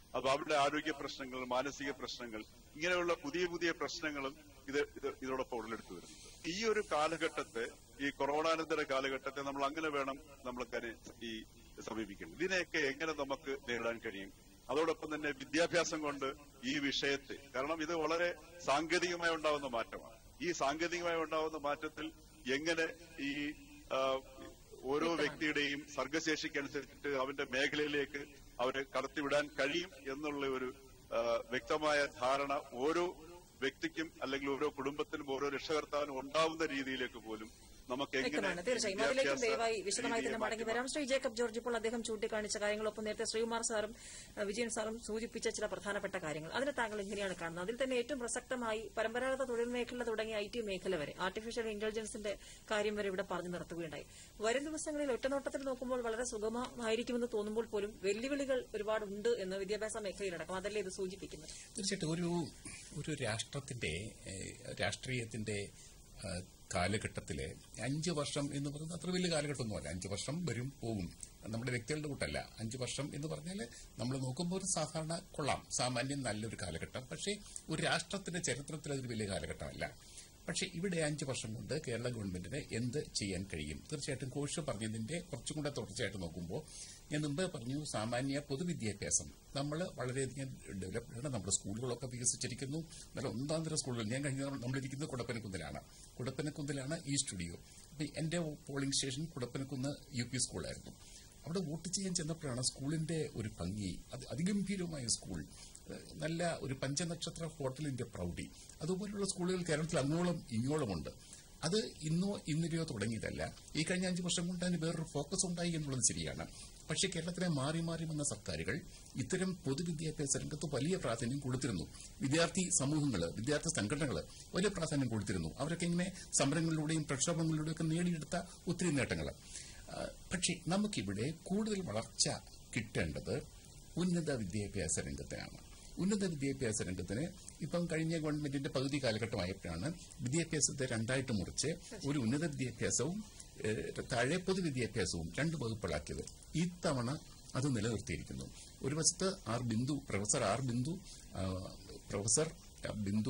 അപ്പൊ അവരുടെ ആരോഗ്യ പ്രശ്നങ്ങൾ മാനസിക പ്രശ്നങ്ങൾ ഇങ്ങനെയുള്ള പുതിയ പുതിയ പ്രശ്നങ്ങളും ഇത് ഇത് ഇതോടൊപ്പം ഉടലെടുത്തു വരുന്നുണ്ട് ഈ ഒരു കാലഘട്ടത്തെ ഈ കൊറോണാനന്തര കാലഘട്ടത്തെ നമ്മൾ അങ്ങനെ വേണം നമ്മൾ ഈ സമീപിക്കുന്നത് ഇതിനെയൊക്കെ എങ്ങനെ നമുക്ക് നേരിടാൻ കഴിയും അതോടൊപ്പം തന്നെ വിദ്യാഭ്യാസം കൊണ്ട് ഈ വിഷയത്തെ കാരണം ഇത് വളരെ സാങ്കേതികമായി ഉണ്ടാവുന്ന മാറ്റമാണ് ഈ സാങ്കേതികമായി ഉണ്ടാവുന്ന മാറ്റത്തിൽ എങ്ങനെ ഈ ആ, ഓരോ വ്യക്തിയുടെയും സർഗശേഷിക്കനുസരിച്ചിട്ട് അവന്റെ മേഖലയിലേക്ക് അവരെ കടത്തിവിടാൻ കഴിയും എന്നുള്ള ഒരു ആ, വ്യക്തമായ ധാരണ ഓരോ വ്യക്തിക്കും അല്ലെങ്കിൽ ഓരോ കുടുംബത്തിനും ഓരോ രക്ഷകർത്താവിനും ഉണ്ടാവുന്ന രീതിയിലേക്ക് പോലും നമുക്ക് എങ്ങനെ വ്യക്തമാണ് തീർച്ചയായും അതിലേക്കും വിദ്യാഭ്യാസ ദയവായി വിശദമായി തന്നെ രീതിയെ മടങ്ങി മാറ്റി വരാം ശ്രീ ജേക്കബ് ജോർജ് ഇപ്പോൾ അദ്ദേഹം ചൂണ്ടിക്കാണിച്ച കാര്യങ്ങളൊപ്പം നേരത്തെ ശ്രീകുമാർ സാറും അഹ് വിജയൻ സാറും സൂചിപ്പിച്ച ചില പ്രധാനപ്പെട്ട കാര്യങ്ങൾ അതിനെ താങ്കൾ എങ്ങനെയാണ് കാണുന്നത് അതിൽ തന്നെ ഏറ്റവും പ്രസക്തമായി പരമ്പരാഗത തൊഴിൽ മേഖല തുടങ്ങി ഐ ടി മേഖല വരെ ആർട്ടിഫിഷ്യൽ ഇന്റലിജൻസിന്റെ കാര്യം വരെ ഇവിടെ പറഞ്ഞു നിർത്തുകയുണ്ടായി വരും ദിവസങ്ങളിൽ ഒറ്റനോട്ടത്തിൽ നോക്കുമ്പോൾ വളരെ സുഗമമായിരിക്കുമെന്ന് തോന്നുമ്പോൾ പോലും വെല്ലുവിളികൾ ഒരുപാടുണ്ട് എന്ന് വിദ്യാഭ്യാസ മേഖലയിലടക്കം അതല്ലേ ഇത് സൂചിപ്പിക്കുന്നത് തീർച്ചയായിട്ടും ഒരു ഒരു രാഷ്ട്രത്തിന്റെ ഏഹ്, രാഷ്ട്രീയത്തിന്റെ ആ, കാലഘട്ടത്തില് അഞ്ച് വർഷം എന്ന് പറയുന്നത് അത്ര വലിയ കാലഘട്ടമൊന്നുമല്ല അഞ്ച് വർഷം വരും പോകും നമ്മുടെ വ്യക്തികളുടെ കൂട്ടല്ല അഞ്ച് വർഷം എന്ന് പറഞ്ഞാൽ നമ്മൾ നോക്കുമ്പോൾ ഒരു സാധാരണ കൊള്ളാം സാമാന്യം നല്ലൊരു കാലഘട്ടം പക്ഷേ ഒരു രാഷ്ട്രത്തിന്റെ ചരിത്രത്തിൽ അതൊരു വലിയ കാലഘട്ടമല്ല പക്ഷേ ഇവിടെ അഞ്ച് വർഷം കൊണ്ട് കേരള ഗവൺമെന്റിന് എന്ത് ചെയ്യാൻ കഴിയും തീർച്ചയായിട്ടും കോഴ്സ് പറഞ്ഞതിന്റെ കുറച്ചും കൂടെ തുടർച്ചയായിട്ട് നോക്കുമ്പോൾ ഞാൻ മുമ്പേ പറഞ്ഞു സാമാന്യ പൊതുവിദ്യാഭ്യാസം നമ്മൾ വളരെയധികം ഡെവലപ്ഡാണ് നമ്മുടെ സ്കൂളുകളൊക്കെ വികസിച്ചിരിക്കുന്നു നല്ല ഒന്നാം തരം സ്കൂളുകൾ ഞാൻ കഴിഞ്ഞ തവണ നമ്മളിരിക്കുന്നത് കുടപ്പനക്കുന്നിലാണ് കുടപ്പനക്കുന്നിലാണ് ഈ സ്റ്റുഡിയോ അപ്പൊ എന്റെ polling station Kudappanakunnu U P സ്കൂളായിരുന്നു അവിടെ വോട്ട് ചെയ്യാൻ ചെന്നപ്പോഴാണ് സ്കൂളിന്റെ ഒരു ഭംഗി അത് അതിഗംഭീരമായ സ്കൂൾ ഏഹ് നല്ല ഒരു പഞ്ചനക്ഷത്ര ഹോട്ടലിന്റെ പ്രൗഢി അതുപോലുള്ള സ്കൂളുകൾ കേരളത്തിൽ അങ്ങോളം ഇങ്ങോളമുണ്ട് അത് ഇന്നോ ഇന്നലെയോ തുടങ്ങിയതല്ല ഈ കഴിഞ്ഞ അഞ്ചു വർഷം കൊണ്ട് അതിന് വേറൊരു ഫോക്കസ് ഉണ്ടായി എന്നുള്ളത് ശരിയാണ് പക്ഷേ കേരളത്തിലെ മാറി മാറി വന്ന സർക്കാരുകൾ ഇത്തരം പൊതുവിദ്യാഭ്യാസ രംഗത്ത് വലിയ പ്രാധാന്യം കൊടുത്തിരുന്നു വിദ്യാർത്ഥി സമൂഹങ്ങൾ വിദ്യാർത്ഥി സംഘടനകൾ വലിയ പ്രാധാന്യം കൊടുത്തിരുന്നു അവരൊക്കെ ഇങ്ങനെ സമരങ്ങളിലൂടെയും പ്രക്ഷോഭങ്ങളിലൂടെയും ഒക്കെ നേടിയെടുത്ത ഒത്തിരി നേട്ടങ്ങൾ ആ, പക്ഷേ നമുക്കിവിടെ കൂടുതൽ വളർച്ച കിട്ടേണ്ടത് ഉന്നത വിദ്യാഭ്യാസ രംഗത്തിനാണ് ഉന്നത വിദ്യാഭ്യാസ രംഗത്തിന് ഇപ്പം കഴിഞ്ഞ ഗവൺമെന്റിന്റെ പകുതി കാലഘട്ടമായപ്പോഴാണ് വിദ്യാഭ്യാസത്തെ രണ്ടായിട്ട് മുറിച്ച് ഒരു ഉന്നത വിദ്യാഭ്യാസവും ഏഹ്, താഴെ പൊതുവിദ്യാഭ്യാസവും രണ്ട് വകുപ്പുകളാക്കിയത് ഇത്തവണ അത് നിലനിർത്തിയിരിക്കുന്നു ഒരു വശത്ത് R Bindu professor R Bindu ആ, പ്രൊഫസർ ബിന്ദു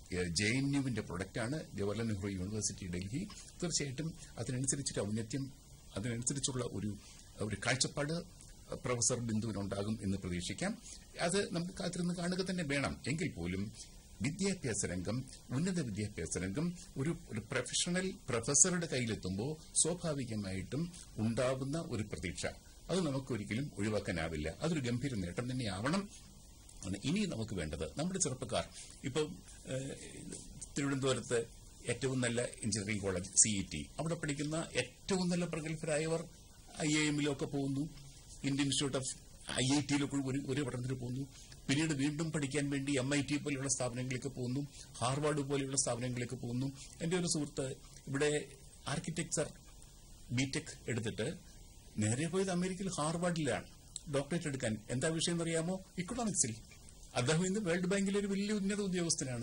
ജെ എൻ യുവിന്റെ പ്രൊഡക്റ്റാണ് ജവഹർലാൽ നെഹ്റു യൂണിവേഴ്സിറ്റി ഡൽഹി തീർച്ചയായിട്ടും അതിനനുസരിച്ചൊരു ഔന്നത്യം അതിനനുസരിച്ചുള്ള ഒരു ഒരു കാഴ്ചപ്പാട് പ്രൊഫസർ ബിന്ദുവിനുണ്ടാകും എന്ന് പ്രതീക്ഷിക്കാം അത് നമുക്ക് കാത്തിരുന്ന് കാണുക തന്നെ വേണം എങ്കിൽ പോലും വിദ്യാഭ്യാസ രംഗം ഉന്നത വിദ്യാഭ്യാസ രംഗം ഒരു ഒരു പ്രൊഫഷണൽ പ്രൊഫസറുടെ കയ്യിലെത്തുമ്പോൾ സ്വാഭാവികമായിട്ടും ഉണ്ടാവുന്ന ഒരു പ്രതീക്ഷ അത് നമുക്കൊരിക്കലും ഒഴിവാക്കാനാവില്ല അതൊരു ഗംഭീര നേട്ടം തന്നെയാവണം ആണ് ഇനി നമുക്ക് വേണ്ടത് നമ്മുടെ ചെറുപ്പക്കാർ ഇപ്പം ഏഹ്, തിരുവനന്തപുരത്ത് ഏറ്റവും നല്ല എഞ്ചിനീയറിംഗ് കോളേജ് സിഇടി അവിടെ പഠിക്കുന്ന ഏറ്റവും നല്ല പ്രഗത്ഭരായവർ ഐ ഐ എമ്മിലൊക്കെ പോകുന്നു Indian institute of I I ടിയിലൊക്കെ ഒരു ഒരു പഠനത്തിന് പോകുന്നു പിന്നീട് വീണ്ടും പഠിക്കാൻ വേണ്ടി എം ഐ ടി പോലെയുള്ള സ്ഥാപനങ്ങളിലേക്ക് പോകുന്നു ഹാർവാർഡ് പോലെയുള്ള സ്ഥാപനങ്ങളിലേക്ക് പോകുന്നു എന്റെ ഒരു സുഹൃത്ത് ഇവിടെ ആർക്കിടെക്ചർ ബിടെക് എടുത്തിട്ട് നേരെ പോയത് അമേരിക്കയിൽ ഹാർവാർഡിലാണ് ഡോക്ടറേറ്റ് എടുക്കാൻ എന്താ വിഷയം എന്നറിയാമോ ഇക്കണോമിക്സിൽ അദ്ദേഹം ഇന്ന് വേൾഡ് ബാങ്കിലെ ഒരു വലിയ ഉന്നത ഉദ്യോഗസ്ഥനാണ്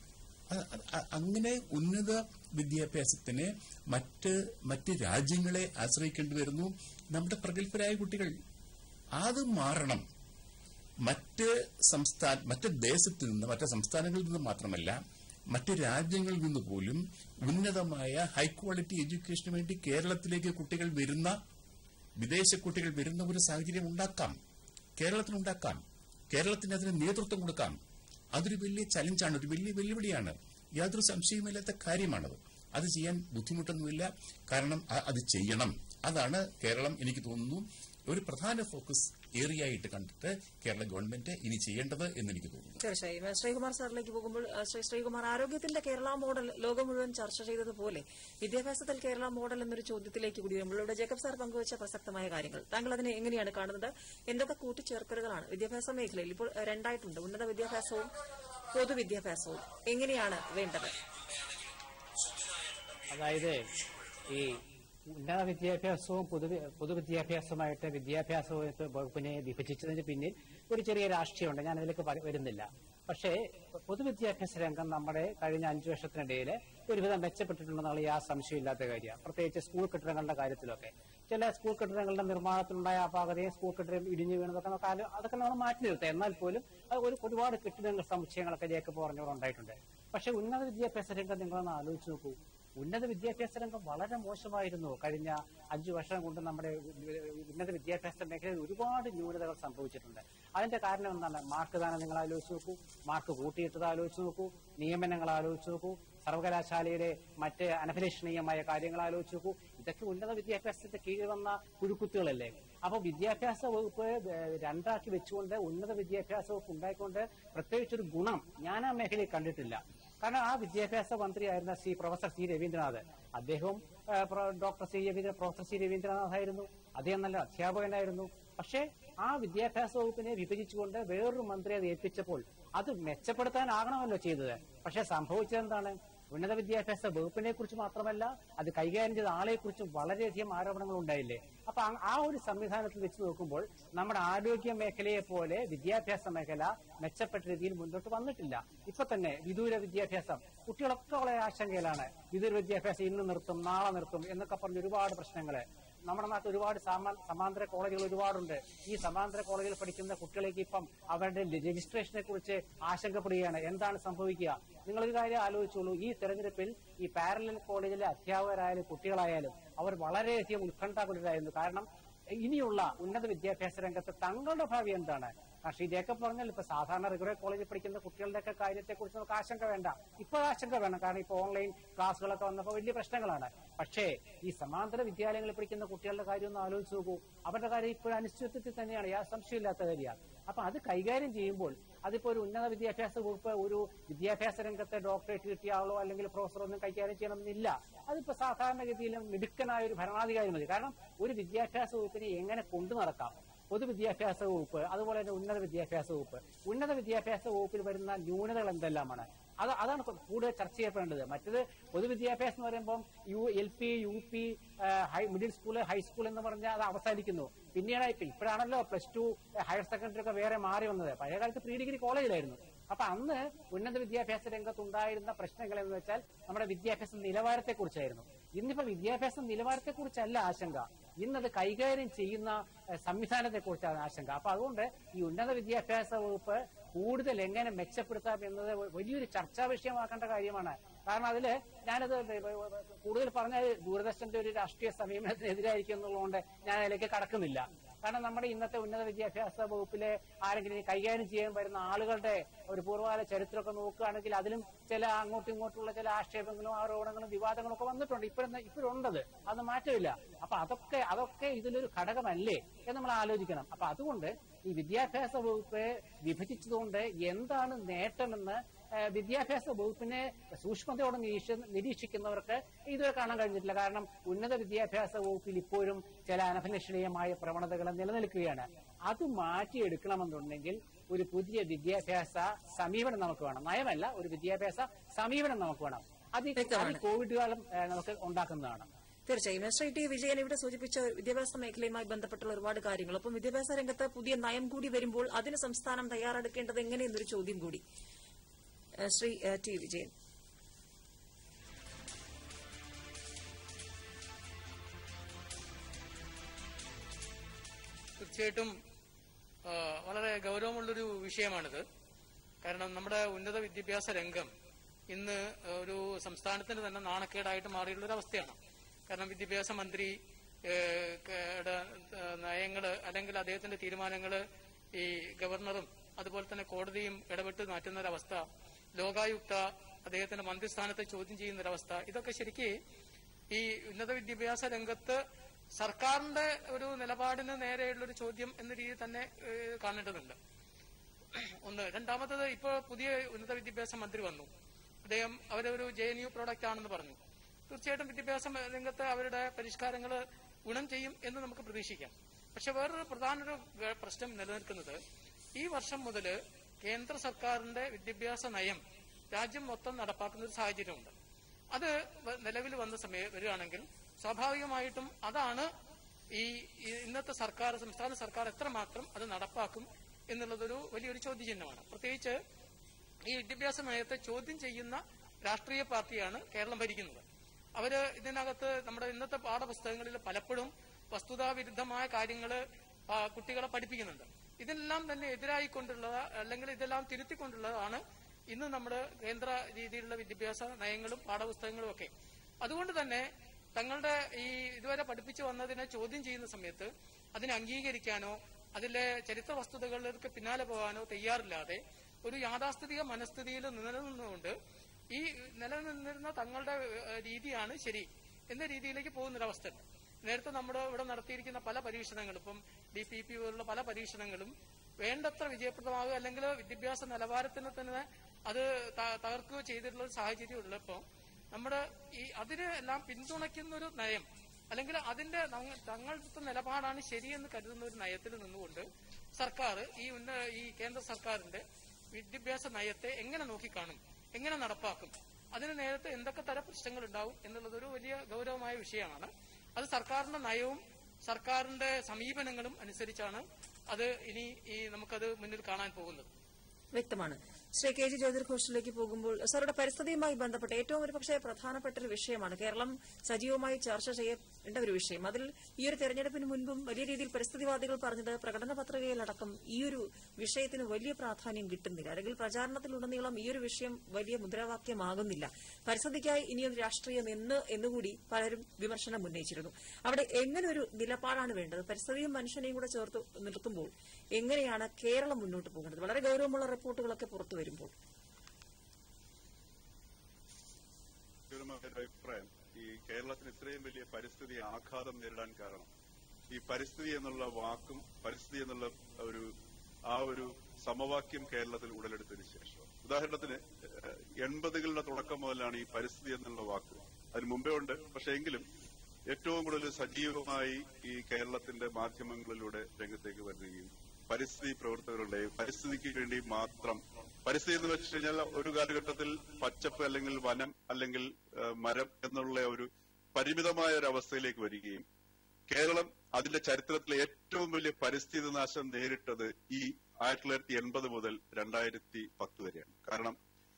അ- അ- അങ്ങനെ ഉന്നത വിദ്യാഭ്യാസത്തിന് മറ്റ് മറ്റ് രാജ്യങ്ങളെ ആശ്രയിക്കേണ്ടി വരുന്നു നമ്മുടെ പ്രഗത്ഭരായ കുട്ടികൾ അത് മാറണം മറ്റ് സംസ്ഥാന മറ്റ് ദേശത്ത് നിന്ന് മറ്റ് സംസ്ഥാനങ്ങളിൽ നിന്ന് മാത്രമല്ല മറ്റ് രാജ്യങ്ങളിൽ നിന്ന് പോലും ഉന്നതമായ ഹൈ ക്വാളിറ്റി എഡ്യൂക്കേഷന് വേണ്ടി കേരളത്തിലേക്ക് കുട്ടികൾ വരുന്ന വിദേശ കുട്ടികൾ വരുന്ന ഒരു സാഹചര്യം ഉണ്ടാക്കാം കേരളത്തിനുണ്ടാക്കാം കേരളത്തിന് അതിന് നേതൃത്വം കൊടുക്കാം അതൊരു വലിയ ചലഞ്ചാണ് ഒരു വലിയ വെല്ലുവിളിയാണ് യാതൊരു സംശയവുമില്ലാത്ത കാര്യമാണത് അത് ചെയ്യാൻ ബുദ്ധിമുട്ടൊന്നുമില്ല കാരണം അ- അത് ചെയ്യണം അതാണ് കേരളം എനിക്ക് തോന്നുന്നു ഒരു പ്രധാന ഫോക്കസ് ഏരിയ ആയിട്ട് കണ്ടിട്ട് കേരള ഗവൺമെന്റ് ഇനി ചെയ്യേണ്ടത് എന്ന് എനിക്ക് തോന്നുന്നു തീർച്ചയായും ഏഹ് ശ്രീകുമാർ സാറിലേക്ക് പോകുമ്പോൾ ഏഹ് ശ്രീ ശ്രീകുമാർ ആരോഗ്യത്തിന്റെ കേരള മോഡൽ ലോകം മുഴുവൻ ചർച്ച ചെയ്തതുപോലെ വിദ്യാഭ്യാസത്തിൽ കേരള മോഡൽ എന്നൊരു ചോദ്യത്തിലേക്ക് കൂടി വരുമ്പോൾ ഇവിടെ ജേക്കബ് സാർ പങ്കുവച്ച പ്രസക്തമായ കാര്യങ്ങൾ താങ്കൾ അതിനെ എങ്ങനെയാണ് കാണുന്നത് എന്തൊക്കെ കൂട്ടിച്ചേർക്കലുകളാണ് വിദ്യാഭ്യാസ മേഖലയിൽ ഇപ്പോൾ ഏഹ് രണ്ടായിട്ടുണ്ട് ഉന്നത വിദ്യാഭ്യാസവും പൊതുവിദ്യാഭ്യാസവും എങ്ങനെയാണ് വേണ്ടത് അതായത് ഈ ഉന്നത വിദ്യാഭ്യാസവും പൊതു പൊതുവിദ്യാഭ്യാസമായിട്ട് വിദ്യാഭ്യാസ വകുപ്പ് വകുപ്പിനെ വിഭജിച്ചതിന് പിന്നിൽ ഒരു ചെറിയ രാഷ്ട്രീയമുണ്ട് ഞാൻ അതിലേക്ക് വര- വരുന്നില്ല പക്ഷേ പൊതുവിദ്യാഭ്യാസ രംഗം നമ്മുടെ കഴിഞ്ഞ അഞ്ചു വർഷത്തിനിടയിൽ ഒരുവിധം മെച്ചപ്പെട്ടിട്ടുണ്ടെന്നുള്ള യാ സംശയമില്ലാത്ത കാര്യമാണ് പ്രത്യേകിച്ച് സ്കൂൾ കെട്ടിടങ്ങളുടെ കാര്യത്തിലൊക്കെ ചില സ്കൂൾ കെട്ടിടങ്ങളുടെ നിർമ്മാണത്തിലുണ്ടായ അപാകതയും സ്കൂൾ കെട്ടിടം ഇടിഞ്ഞു വീണതൊക്കെ നമുക്ക് ആലോ- അതൊക്കെ നമ്മൾ മാറ്റി നിർത്താം എന്നാൽ പോലും അത് ഒരു ഒരുപാട് കെട്ടിടങ്ങൾ സമുച്ചയങ്ങളൊക്കെ ജേക്കബ് പറഞ്ഞവർ ഉണ്ടായിട്ടുണ്ട് പക്ഷെ ഉന്നത വിദ്യാഭ്യാസ രംഗം നിങ്ങളൊന്ന് ആലോചിച്ച് നോക്കൂ ഉന്നത വിദ്യാഭ്യാസ രംഗം വളരെ മോശമായിരുന്നു കഴിഞ്ഞ അഞ്ചു വർഷം കൊണ്ട് നമ്മുടെ ഉന്നത വിദ്യാഭ്യാസ മേഖലയിൽ ഒരുപാട് ന്യൂനതകൾ സംഭവിച്ചിട്ടുണ്ട് അതിന്റെ കാരണം എന്താണ് മാർക്ക് ദാനം നിങ്ങൾ ആലോചിച്ച് നോക്കൂ മാർക്ക് കൂട്ടിയിട്ടത് ആലോചിച്ച് നോക്കൂ നിയമനങ്ങൾ ആലോചിച്ച് നോക്കൂ സർവകലാശാലയിലെ മറ്റ് അനഭിലഷണീയമായ കാര്യങ്ങൾ ആലോചിച്ച് നോക്കൂ ഇതൊക്കെ ഉന്നത വിദ്യാഭ്യാസത്തിന്റെ കീഴിൽ വന്ന കുഴുക്കുത്തുകളല്ലേ അപ്പൊ വിദ്യാഭ്യാസ വകുപ്പ് ഏഹ്, രണ്ടാക്കി വെച്ചുകൊണ്ട് ഉന്നത വിദ്യാഭ്യാസ വകുപ്പ് ഉണ്ടായിക്കൊണ്ട് പ്രത്യേകിച്ചൊരു ഗുണം ഞാൻ ആ മേഖലയിൽ കണ്ടിട്ടില്ല കാരണം ആ വിദ്യാഭ്യാസ മന്ത്രിയായിരുന്ന ശ്രീ പ്രൊഫസർ സി രവീന്ദ്രനാഥ് അദ്ദേഹവും ഏഹ്, പ്രൊ- doctor C Ravindra professor C Ravindranath ആയിരുന്നു അദ്ദേഹം നല്ല അധ്യാപകനായിരുന്നു പക്ഷേ ആ വിദ്യാഭ്യാസ വകുപ്പിനെ വിഭജിച്ചുകൊണ്ട് വേറൊരു മന്ത്രി അത് ഏൽപ്പിച്ചപ്പോൾ അത് മെച്ചപ്പെടുത്താനാകണമല്ലോ ചെയ്തത് പക്ഷെ സംഭവിച്ചത് എന്താണ് ഉന്നത വിദ്യാഭ്യാസ വകുപ്പിനെ കുറിച്ച് മാത്രമല്ല അത് കൈകാര്യം ചെയ്ത ആളെ കുറിച്ചും വളരെയധികം ആരോപണങ്ങൾ ഉണ്ടായില്ലേ അപ്പൊ ആ- ആ ഒരു സംവിധാനത്തിൽ വെച്ച് നോക്കുമ്പോൾ നമ്മുടെ ആരോഗ്യ മേഖലയെ പോലെ വിദ്യാഭ്യാസ മേഖല മെച്ചപ്പെട്ട രീതിയിൽ മുന്നോട്ട് വന്നിട്ടില്ല ഇപ്പൊ തന്നെ വിദൂര വിദ്യാഭ്യാസം കുട്ടികളൊക്കെ വളരെ ആശങ്കയിലാണ് വിദൂര വിദ്യാഭ്യാസം ഇന്ന് നിർത്തും നാളെ നിർത്തും എന്നൊക്കെ പറഞ്ഞ് ഒരുപാട് പ്രശ്നങ്ങള് നമ്മുടെ നാട്ടിൽ ഒരുപാട് സാമാ- സമാന്തര കോളേജുകൾ ഒരുപാടുണ്ട് ഈ സമാന്തര കോളേജിൽ പഠിക്കുന്ന കുട്ടികളേക്ക് ഇപ്പം അവരുടെ രജിസ്ട്രേഷനെ കുറിച്ച് ആശങ്കപ്പെടുകയാണ് എന്താണ് സംഭവിക്കുക നിങ്ങളൊരു കാര്യം ആലോചിച്ചോളൂ ഈ തെരഞ്ഞെടുപ്പിൽ ഈ പാരലൽ കോളേജിലെ അധ്യാപകരായാലും കുട്ടികളായാലും അവർ വളരെയധികം ഉത്കണ്ഠാകുലരായിരുന്നു കാരണം ഇനിയുള്ള ഉന്നത വിദ്യാഭ്യാസ രംഗത്ത് തങ്ങളുടെ ഭാവി എന്താണ് ആ ശ്രീ ജേക്കബ് പറഞ്ഞാൽ ഇപ്പൊ സാധാരണ റെഗുലർ കോളേജിൽ പഠിക്കുന്ന കുട്ടികളുടെ കാര്യത്തെ കുറിച്ച് നമുക്ക് ആശങ്ക വേണ്ട ഇപ്പൊ ആശങ്ക വേണം കാരണം ഇപ്പൊ ഓൺലൈൻ ക്ലാസ്സുകളൊക്കെ വന്നപ്പോൾ വലിയ പ്രശ്നങ്ങളാണ് പക്ഷേ ഈ സമാന്തര വിദ്യാലയങ്ങളിൽ പഠിക്കുന്ന കുട്ടികളുടെ കാര്യം ഒന്ന് ആലോചിച്ച് നോക്കൂ അവരുടെ കാര്യം ഇപ്പോഴും അനിശ്ചിതത്വത്തിൽ തന്നെയാണ് യാതൊരു സംശയമില്ലാത്ത കാര്യമാണ് അപ്പൊ അത് കൈകാര്യം ചെയ്യുമ്പോൾ അതിപ്പോ ഒരു ഉന്നത വിദ്യാഭ്യാസ വകുപ്പ് ഒരു വിദ്യാഭ്യാസ രംഗത്തെ ഡോക്ടറേറ്റ് കിട്ടിയ ആളോ അല്ലെങ്കിൽ പ്രൊഫസറോ ഒന്നും കൈകാര്യം ചെയ്യണമെന്നില്ല അതിപ്പോ സാധാരണഗതിയിൽ മിടുക്കനായ ഒരു ഭരണാധികാരി മതി കാരണം ഒരു വിദ്യാഭ്യാസ വകുപ്പിനെ എങ്ങനെ കൊണ്ടു നടക്കാം പൊതുവിദ്യാഭ്യാസ വകുപ്പ് അതുപോലെ തന്നെ ഉന്നത വിദ്യാഭ്യാസ വകുപ്പ് ഉന്നത വിദ്യാഭ്യാസ വകുപ്പിൽ വരുന്ന ന്യൂനതകൾ എന്തെല്ലാമാണ് അത് അതാണ് കൂടുതൽ ചർച്ച ചെയ്യപ്പെടേണ്ടത് മറ്റത് പൊതുവിദ്യാഭ്യാസം എന്ന് പറയുമ്പോൾ U L P U P high middle school high school എന്ന് പറഞ്ഞാൽ അത് അവസാനിക്കുന്നു പിന്നീട് ഇപ്പൊ ഇപ്പോഴാണല്ലോ പ്ലസ് ടു ഹയർ സെക്കൻഡറി ഒക്കെ വേറെ മാറി വന്നത് പഴയ കാലത്ത് പ്രീ ഡിഗ്രി കോളേജിലായിരുന്നു അപ്പൊ അന്ന് ഉന്നത വിദ്യാഭ്യാസ രംഗത്ത് ഉണ്ടായിരുന്ന പ്രശ്നങ്ങൾ എന്ന് വെച്ചാൽ നമ്മുടെ വിദ്യാഭ്യാസ നിലവാരത്തെ കുറിച്ചായിരുന്നു ഇന്നിപ്പോ വിദ്യാഭ്യാസ നിലവാരത്തെ കുറിച്ചല്ല ആശങ്ക ഇന്നത് കൈകാര്യം ചെയ്യുന്ന സംവിധാനത്തെ കുറിച്ചാണ് ആശങ്ക അപ്പൊ അതുകൊണ്ട് ഈ ഉന്നത വിദ്യാഭ്യാസ വകുപ്പ് കൂടുതൽ എങ്ങനെ മെച്ചപ്പെടുത്താം എന്നത് വലിയൊരു ചർച്ചാ വിഷയമാക്കേണ്ട കാര്യമാണ് കാരണം അതില് ഞാനത് കൂടുതൽ പറഞ്ഞാൽ ദൂരദർശന്റെ ഒരു രാഷ്ട്രീയ സമീപനത്തിനെതിരായിരിക്കും എന്നുള്ളതുകൊണ്ട് ഞാൻ അതിലേക്ക് കടക്കുന്നില്ല കാരണം നമ്മുടെ ഇന്നത്തെ ഉന്നത വിദ്യാഭ്യാസ വകുപ്പിലെ ആരെങ്കിലും ഈ കൈകാര്യം ചെയ്യാൻ വരുന്ന ആളുകളുടെ ഒരു പൂർവ്വകാല ചരിത്രമൊക്കെ നോക്കുകയാണെങ്കിൽ അതിലും ചില അങ്ങോട്ടും ഇങ്ങോട്ടുള്ള ചില ആക്ഷേപങ്ങളും ആരോപണങ്ങളും വിവാദങ്ങളും ഒക്കെ വന്നിട്ടുണ്ട് ഇപ്പോഴും ഇപ്പോഴുണ്ടത് അത് മാറ്റമില്ല അപ്പൊ അതൊക്കെ അതൊക്കെ ഇതിലൊരു ഘടകമല്ലേ എന്ന് നമ്മൾ ആലോചിക്കണം അപ്പൊ അതുകൊണ്ട് ഈ വിദ്യാഭ്യാസ വകുപ്പ് വിഭജിച്ചതുകൊണ്ട് എന്താണ് നേട്ടമെന്ന് ഏഹ് വിദ്യാഭ്യാസ വകുപ്പിനെ സൂക്ഷ്മതയോടെ നിരീക്ഷ- നിരീക്ഷിക്കുന്നവർക്ക് ഇതുവരെ കാണാൻ കഴിഞ്ഞിട്ടില്ല കാരണം ഉന്നത വിദ്യാഭ്യാസ വകുപ്പിൽ ഇപ്പോഴും ചില അനഭിലഷണീയമായ പ്രവണതകൾ നിലനിൽക്കുകയാണ് അത് മാറ്റിയെടുക്കണമെന്നുണ്ടെങ്കിൽ ഒരു പുതിയ വിദ്യാഭ്യാസ സമീപനം നമുക്ക് വേണം നയമല്ല ഒരു വിദ്യാഭ്യാസ സമീപനം നമുക്ക് വേണം അത് ഈ- അത് ഈ കോവിഡ് കാലം ഏഹ് നമുക്ക് ഉണ്ടാക്കുന്നതാണ് തീർച്ചയായും ശ്രീ ടി വിജയൻ ഇവിടെ സൂചിപ്പിച്ച വിദ്യാഭ്യാസ മേഖലയുമായി ബന്ധപ്പെട്ടുള്ള ഒരുപാട് കാര്യങ്ങൾ ഒപ്പം വിദ്യാഭ്യാസ രംഗത്ത് പുതിയ നയം കൂടി വരുമ്പോൾ അതിന് സംസ്ഥാനം തയ്യാറെടുക്കേണ്ടത് എങ്ങനെയെന്നൊരു ചോദ്യം കൂടി ഏഹ് ശ്രീ ഏഹ് ടി വിജയൻ തീർച്ചയായിട്ടും ആ, വളരെ ഗൗരവമുള്ളൊരു വിഷയമാണിത് കാരണം നമ്മുടെ ഉന്നത വിദ്യാഭ്യാസ രംഗം ഇന്ന് ഒരു സംസ്ഥാനത്തിന് തന്നെ നാണക്കേടായിട്ട് മാറിയുള്ള ഒരു അവസ്ഥയാണ് കാരണം വിദ്യാഭ്യാസ മന്ത്രി ഏഹ്, യുടെ, ഏഹ്, നയങ്ങള് അല്ലെങ്കിൽ അദ്ദേഹത്തിന്റെ തീരുമാനങ്ങള് ഈ ഗവർണറും അതുപോലെ തന്നെ കോടതിയും ഇടപെട്ട് മാറ്റുന്ന ഒരവസ്ഥ ലോകായുക്ത അദ്ദേഹത്തിന്റെ മന്ത്രിസ്ഥാനത്തെ ചോദ്യം ചെയ്യുന്ന ഒരവസ്ഥ ഇതൊക്കെ ശരിക്ക് ഈ ഉന്നത വിദ്യാഭ്യാസ രംഗത്ത് സർക്കാരിന്റെ ഒരു നിലപാടിന് നേരെയുള്ള ഒരു ചോദ്യം എന്ന രീതിയിൽ തന്നെ ഏഹ്, കാണേണ്ടതുണ്ട് ഒന്ന് രണ്ടാമത്തത് ഇപ്പോൾ പുതിയ ഉന്നത വിദ്യാഭ്യാസ മന്ത്രി വന്നു അദ്ദേഹം അവരൊരു ജെ എൻ യു പ്രോഡക്റ്റ് ആണെന്ന് പറഞ്ഞു തീർച്ചയായിട്ടും വിദ്യാഭ്യാസ രംഗത്ത് അവരുടെ പരിഷ്കാരങ്ങൾ ഗുണം ചെയ്യും എന്ന് നമുക്ക് പ്രതീക്ഷിക്കാം പക്ഷെ വേറൊരു പ്രധാന ഒരു ഗ- പ്രശ്നം നിലനിൽക്കുന്നത് ഈ വർഷം മുതൽ കേന്ദ്ര സർക്കാരിന്റെ വിദ്യാഭ്യാസ നയം രാജ്യം മൊത്തം നടപ്പാക്കുന്ന ഒരു സാഹചര്യമുണ്ട് അത് വ- നിലവിൽ വന്ന സമയം വരികയാണെങ്കിൽ സ്വാഭാവികമായിട്ടും അതാണ് ഈ ഈ ഇന്നത്തെ സർക്കാർ സംസ്ഥാന സർക്കാർ എത്രമാത്രം അത് നടപ്പാക്കും എന്നുള്ളതൊരു വലിയൊരു ചോദ്യചിഹ്നമാണ് പ്രത്യേകിച്ച് ഈ വിദ്യാഭ്യാസ നയത്തെ ചോദ്യം ചെയ്യുന്ന രാഷ്ട്രീയ പാർട്ടിയാണ് കേരളം ഭരിക്കുന്നത് അവര് ഇതിനകത്ത് നമ്മുടെ ഇന്നത്തെ പാഠപുസ്തകങ്ങളിൽ പലപ്പോഴും വസ്തുതാവിരുദ്ധമായ കാര്യങ്ങൾ കുട്ടികളെ പഠിപ്പിക്കുന്നുണ്ട് ഇതെല്ലാം തന്നെ എതിരായിക്കൊണ്ടുള്ള അല്ലെങ്കിൽ ഇതെല്ലാം തിരുത്തിക്കൊണ്ടുള്ളതാണ് ഇന്ന് നമ്മുടെ കേന്ദ്ര രീതിയിലുള്ള വിദ്യാഭ്യാസ നയങ്ങളും പാഠപുസ്തകങ്ങളും ഒക്കെ അതുകൊണ്ട് തന്നെ തങ്ങളുടെ ഈ ഇതുവരെ പഠിപ്പിച്ചു വന്നതിനെ ചോദ്യം ചെയ്യുന്ന സമയത്ത് അതിനെ അംഗീകരിക്കാനോ അതിലെ ചരിത്ര വസ്തുതകളിലേക്ക് പിന്നാലെ പോകാനോ തയ്യാറില്ലാതെ ഒരു യാഥാസ്ഥിതിക മനസ്ഥിതിയിൽ നിലനിന്നുകൊണ്ട് ഈ നിലനിന്നിരുന്ന തങ്ങളുടെ ഏഹ്, രീതിയാണ് ശരി എന്ന രീതിയിലേക്ക് പോകുന്നൊരവസ്ഥ നേരത്തെ നമ്മുടെ ഇവിടെ നടത്തിയിരിക്കുന്ന പല പരീക്ഷണങ്ങളും ഇപ്പം ഡി പി പി പോലുള്ള പല പരീക്ഷണങ്ങളും വേണ്ടത്ര വിജയപ്രദമാകുക അല്ലെങ്കിൽ വിദ്യാഭ്യാസ നിലവാരത്തിന് തന്നെ അത് ത- തകർക്കുകയോ ചെയ്തിട്ടുള്ള ഒരു സാഹചര്യം ഉള്ളപ്പോൾ നമ്മുടെ ഈ അതിനെ എല്ലാം പിന്തുണയ്ക്കുന്ന ഒരു നയം അല്ലെങ്കിൽ അതിന്റെ നങ്ങ- തങ്ങളുടെ നിലപാടാണ് ശരിയെന്ന് കരുതുന്ന ഒരു നയത്തിൽ നിന്നുകൊണ്ട് സർക്കാർ ഈ ഉന്ന ഈ കേന്ദ്ര സർക്കാരിന്റെ വിദ്യാഭ്യാസ നയത്തെ എങ്ങനെ നോക്കിക്കാണും എങ്ങനെ നടപ്പാക്കും അതിന് നേരത്തെ എന്തൊക്കെ തരം പ്രശ്നങ്ങൾ ഉണ്ടാവും എന്നുള്ളത് ഒരു വലിയ ഗൗരവമായ വിഷയമാണ് അത് സർക്കാരിന്റെ നയവും സർക്കാരിന്റെ സമീപനങ്ങളും അനുസരിച്ചാണ് അത് ഇനി ഈ നമുക്കത് മുന്നിൽ കാണാൻ പോകുന്നത് വ്യക്തമാണ് ശ്രീ കെ ജി ജ്യോതിർഘോഷിലേക്ക് പോകുമ്പോൾ സാറുടെ പരിസ്ഥിതിയുമായി ബന്ധപ്പെട്ട ഏറ്റവും ഒരു പക്ഷേ പ്രധാനപ്പെട്ട ഒരു വിഷയമാണ് കേരളം സജീവമായി ചർച്ച ചെയ്യേണ്ട ഒരു വിഷയം അതിൽ ഈ ഒരു തെരഞ്ഞെടുപ്പിന് മുൻപും വലിയ രീതിയിൽ പരിസ്ഥിതിവാദികൾ പറഞ്ഞത് പ്രകടന പത്രികയിലടക്കം ഈ ഒരു വിഷയത്തിന് വലിയ പ്രാധാന്യം കിട്ടുന്നില്ല അല്ലെങ്കിൽ പ്രചാരണത്തിലുടനീളം ഈ ഒരു വിഷയം വലിയ മുദ്രാവാക്യമാകുന്നില്ല പരിസ്ഥിതിക്കായി ഇനിയൊരു രാഷ്ട്രീയം എന്ന് എന്നുകൂടി പലരും വിമർശനം ഉന്നയിച്ചിരുന്നു അവിടെ എങ്ങനെ ഒരു നിലപാടാണ് വേണ്ടത് പരിസ്ഥിതിയും മനുഷ്യനെയും കൂടെ ചേർത്ത് നിർത്തുമ്പോൾ എങ്ങനെയാണ് കേരളം മുന്നോട്ട് പോകുന്നത് വളരെ ഗൌരവമുള്ള റിപ്പോർട്ടുകളൊക്കെ പുറത്തു വരുമ്പോൾ വ്യക്തിപരമായ ഒരു അഭിപ്രായം ഈ കേരളത്തിന് ഇത്രയും വലിയ പരിസ്ഥിതി ആഘാതം നേരിടാൻ കാരണം ഈ പരിസ്ഥിതി എന്നുള്ള വാക്കും പരിസ്ഥിതി എന്നുള്ള ഒരു ആ ഒരു സമവാക്യം കേരളത്തിൽ ഉടലെടുത്തതിന് ശേഷം ഉദാഹരണത്തിന് ഏഹ്, എൺപതുകളുടെ തുടക്കം മുതലാണ് ഈ പരിസ്ഥിതി എന്നുള്ള വാക്ക് അതിന് മുമ്പേ ഉണ്ട് പക്ഷെ എങ്കിലും ഏറ്റവും കൂടുതൽ സജീവമായി ഈ കേരളത്തിന്റെ മാധ്യമങ്ങളിലൂടെ രംഗത്തേക്ക് വരികയും പരിസ്ഥിതി പ്രവർത്തകരുടെ പരിസ്ഥിതിക്ക് വേണ്ടി മാത്രം പരിസ്ഥിതി എന്ന് വെച്ച് കഴിഞ്ഞാൽ ഒരു കാലഘട്ടത്തിൽ പച്ചപ്പ് അല്ലെങ്കിൽ വനം അല്ലെങ്കിൽ ഏഹ്, മരം എന്നുള്ള ഒരു പരിമിതമായ ഒരു അവസ്ഥയിലേക്ക് വരികയും കേരളം അതിന്റെ ചരിത്രത്തിലെ ഏറ്റവും വലിയ പരിസ്ഥിതി നാശം നേരിട്ടത് ഈ ആയിരത്തി തൊള്ളായിരത്തി എൺപത് മുതൽ രണ്ടായിരത്തി പത്ത് വരെയാണ് കാരണം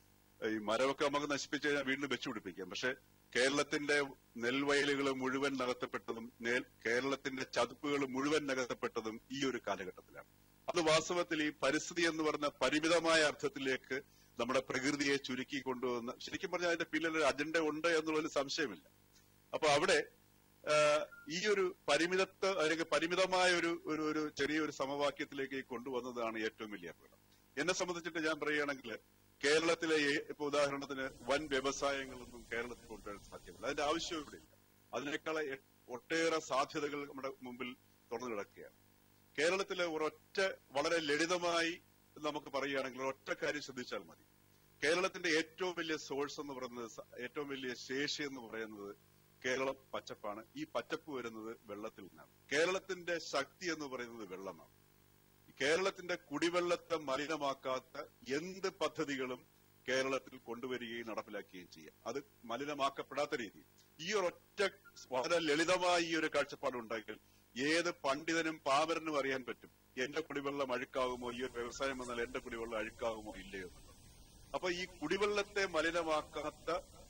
ഈ മരമൊക്കെ നമുക്ക് നശിപ്പിച്ച് കഴിഞ്ഞാൽ വീണ്ടും വെച്ചുപിടിപ്പിക്കാം പക്ഷെ കേരളത്തിന്റെ നെൽവയലുകൾ മുഴുവൻ നികത്തപ്പെട്ടതും നെൽ- കേരളത്തിന്റെ ചതുപ്പുകൾ മുഴുവൻ നികത്തപ്പെട്ടതും ഈ ഒരു കാലഘട്ടത്തിലാണ് അത് വാസ്തവത്തിൽ ഈ പരിസ്ഥിതി എന്ന് പറഞ്ഞ പരിമിതമായ അർത്ഥത്തിലേക്ക് നമ്മുടെ പ്രകൃതിയെ ചുരുക്കി കൊണ്ടുവന്ന ശരിക്കും പറഞ്ഞാൽ അതിന്റെ പിന്നിൽ ഒരു അജണ്ട ഉണ്ട് എന്നുള്ളതിൽ സംശയമില്ല അപ്പൊ അവിടെ ആ, ഈ ഒരു പരിമിതത്വ അല്ലെങ്കിൽ പരിമിതമായ ഒരു ഒരു ഒരു ചെറിയൊരു സമവാക്യത്തിലേക്ക് കൊണ്ടുവന്നതാണ് ഏറ്റവും വലിയ അപകടം എന്നെ സംബന്ധിച്ചിട്ട് ഞാൻ പറയുകയാണെങ്കിൽ കേരളത്തിലെ ഏ- ഇപ്പൊ ഉദാഹരണത്തിന് വൻ വ്യവസായങ്ങളൊന്നും കേരളത്തിൽ കൊണ്ടുവരാൻ സാധ്യമല്ല അതിന്റെ ആവശ്യം ഇവിടെ ഇല്ല അതിനേക്കാൾ എ- ഒട്ടേറെ സാധ്യതകൾ നമ്മുടെ മുമ്പിൽ തുറന്നു കിടക്കുകയാണ് കേരളത്തിലെ ഒരൊറ്റ വളരെ ലളിതമായി നമുക്ക് പറയുകയാണെങ്കിൽ ഒറ്റ കാര്യം ശ്രദ്ധിച്ചാൽ മതി കേരളത്തിന്റെ ഏറ്റവും വലിയ സോഴ്സ് എന്ന് പറയുന്നത് സ- ഏറ്റവും വലിയ ശേഷി എന്ന് പറയുന്നത് കേരളം പച്ചപ്പാണ് ഈ പച്ചപ്പ് വരുന്നത് വെള്ളത്തിൽ നിന്നാണ് കേരളത്തിന്റെ ശക്തി എന്ന് പറയുന്നത് വെള്ളമാണ് കേരളത്തിന്റെ കുടിവെള്ളത്തെ മലിനമാക്കാത്ത എന്ത് പദ്ധതികളും കേരളത്തിൽ കൊണ്ടുവരികയും നടപ്പിലാക്കുകയും ചെയ്യാം അത് മലിനമാക്കപ്പെടാത്ത രീതിയിൽ ഈ ഒരൊറ്റ വളരെ ലളിതമായ ഈ ഒരു കാഴ്ചപ്പാട് ഉണ്ടാക്കിയാൽ ഏത് പണ്ഡിതനും പാമരനും അറിയാൻ പറ്റും എന്റെ കുടിവെള്ളം അഴുക്കാകുമോ ഈ ഒരു വ്യവസായം വന്നാൽ എന്റെ കുടിവെള്ളം അഴുക്കാകുമോ ഇല്ലയോ എന്നുള്ളത് അപ്പൊ ഈ കുടിവെള്ളത്തെ മലിനമാക്കാത്ത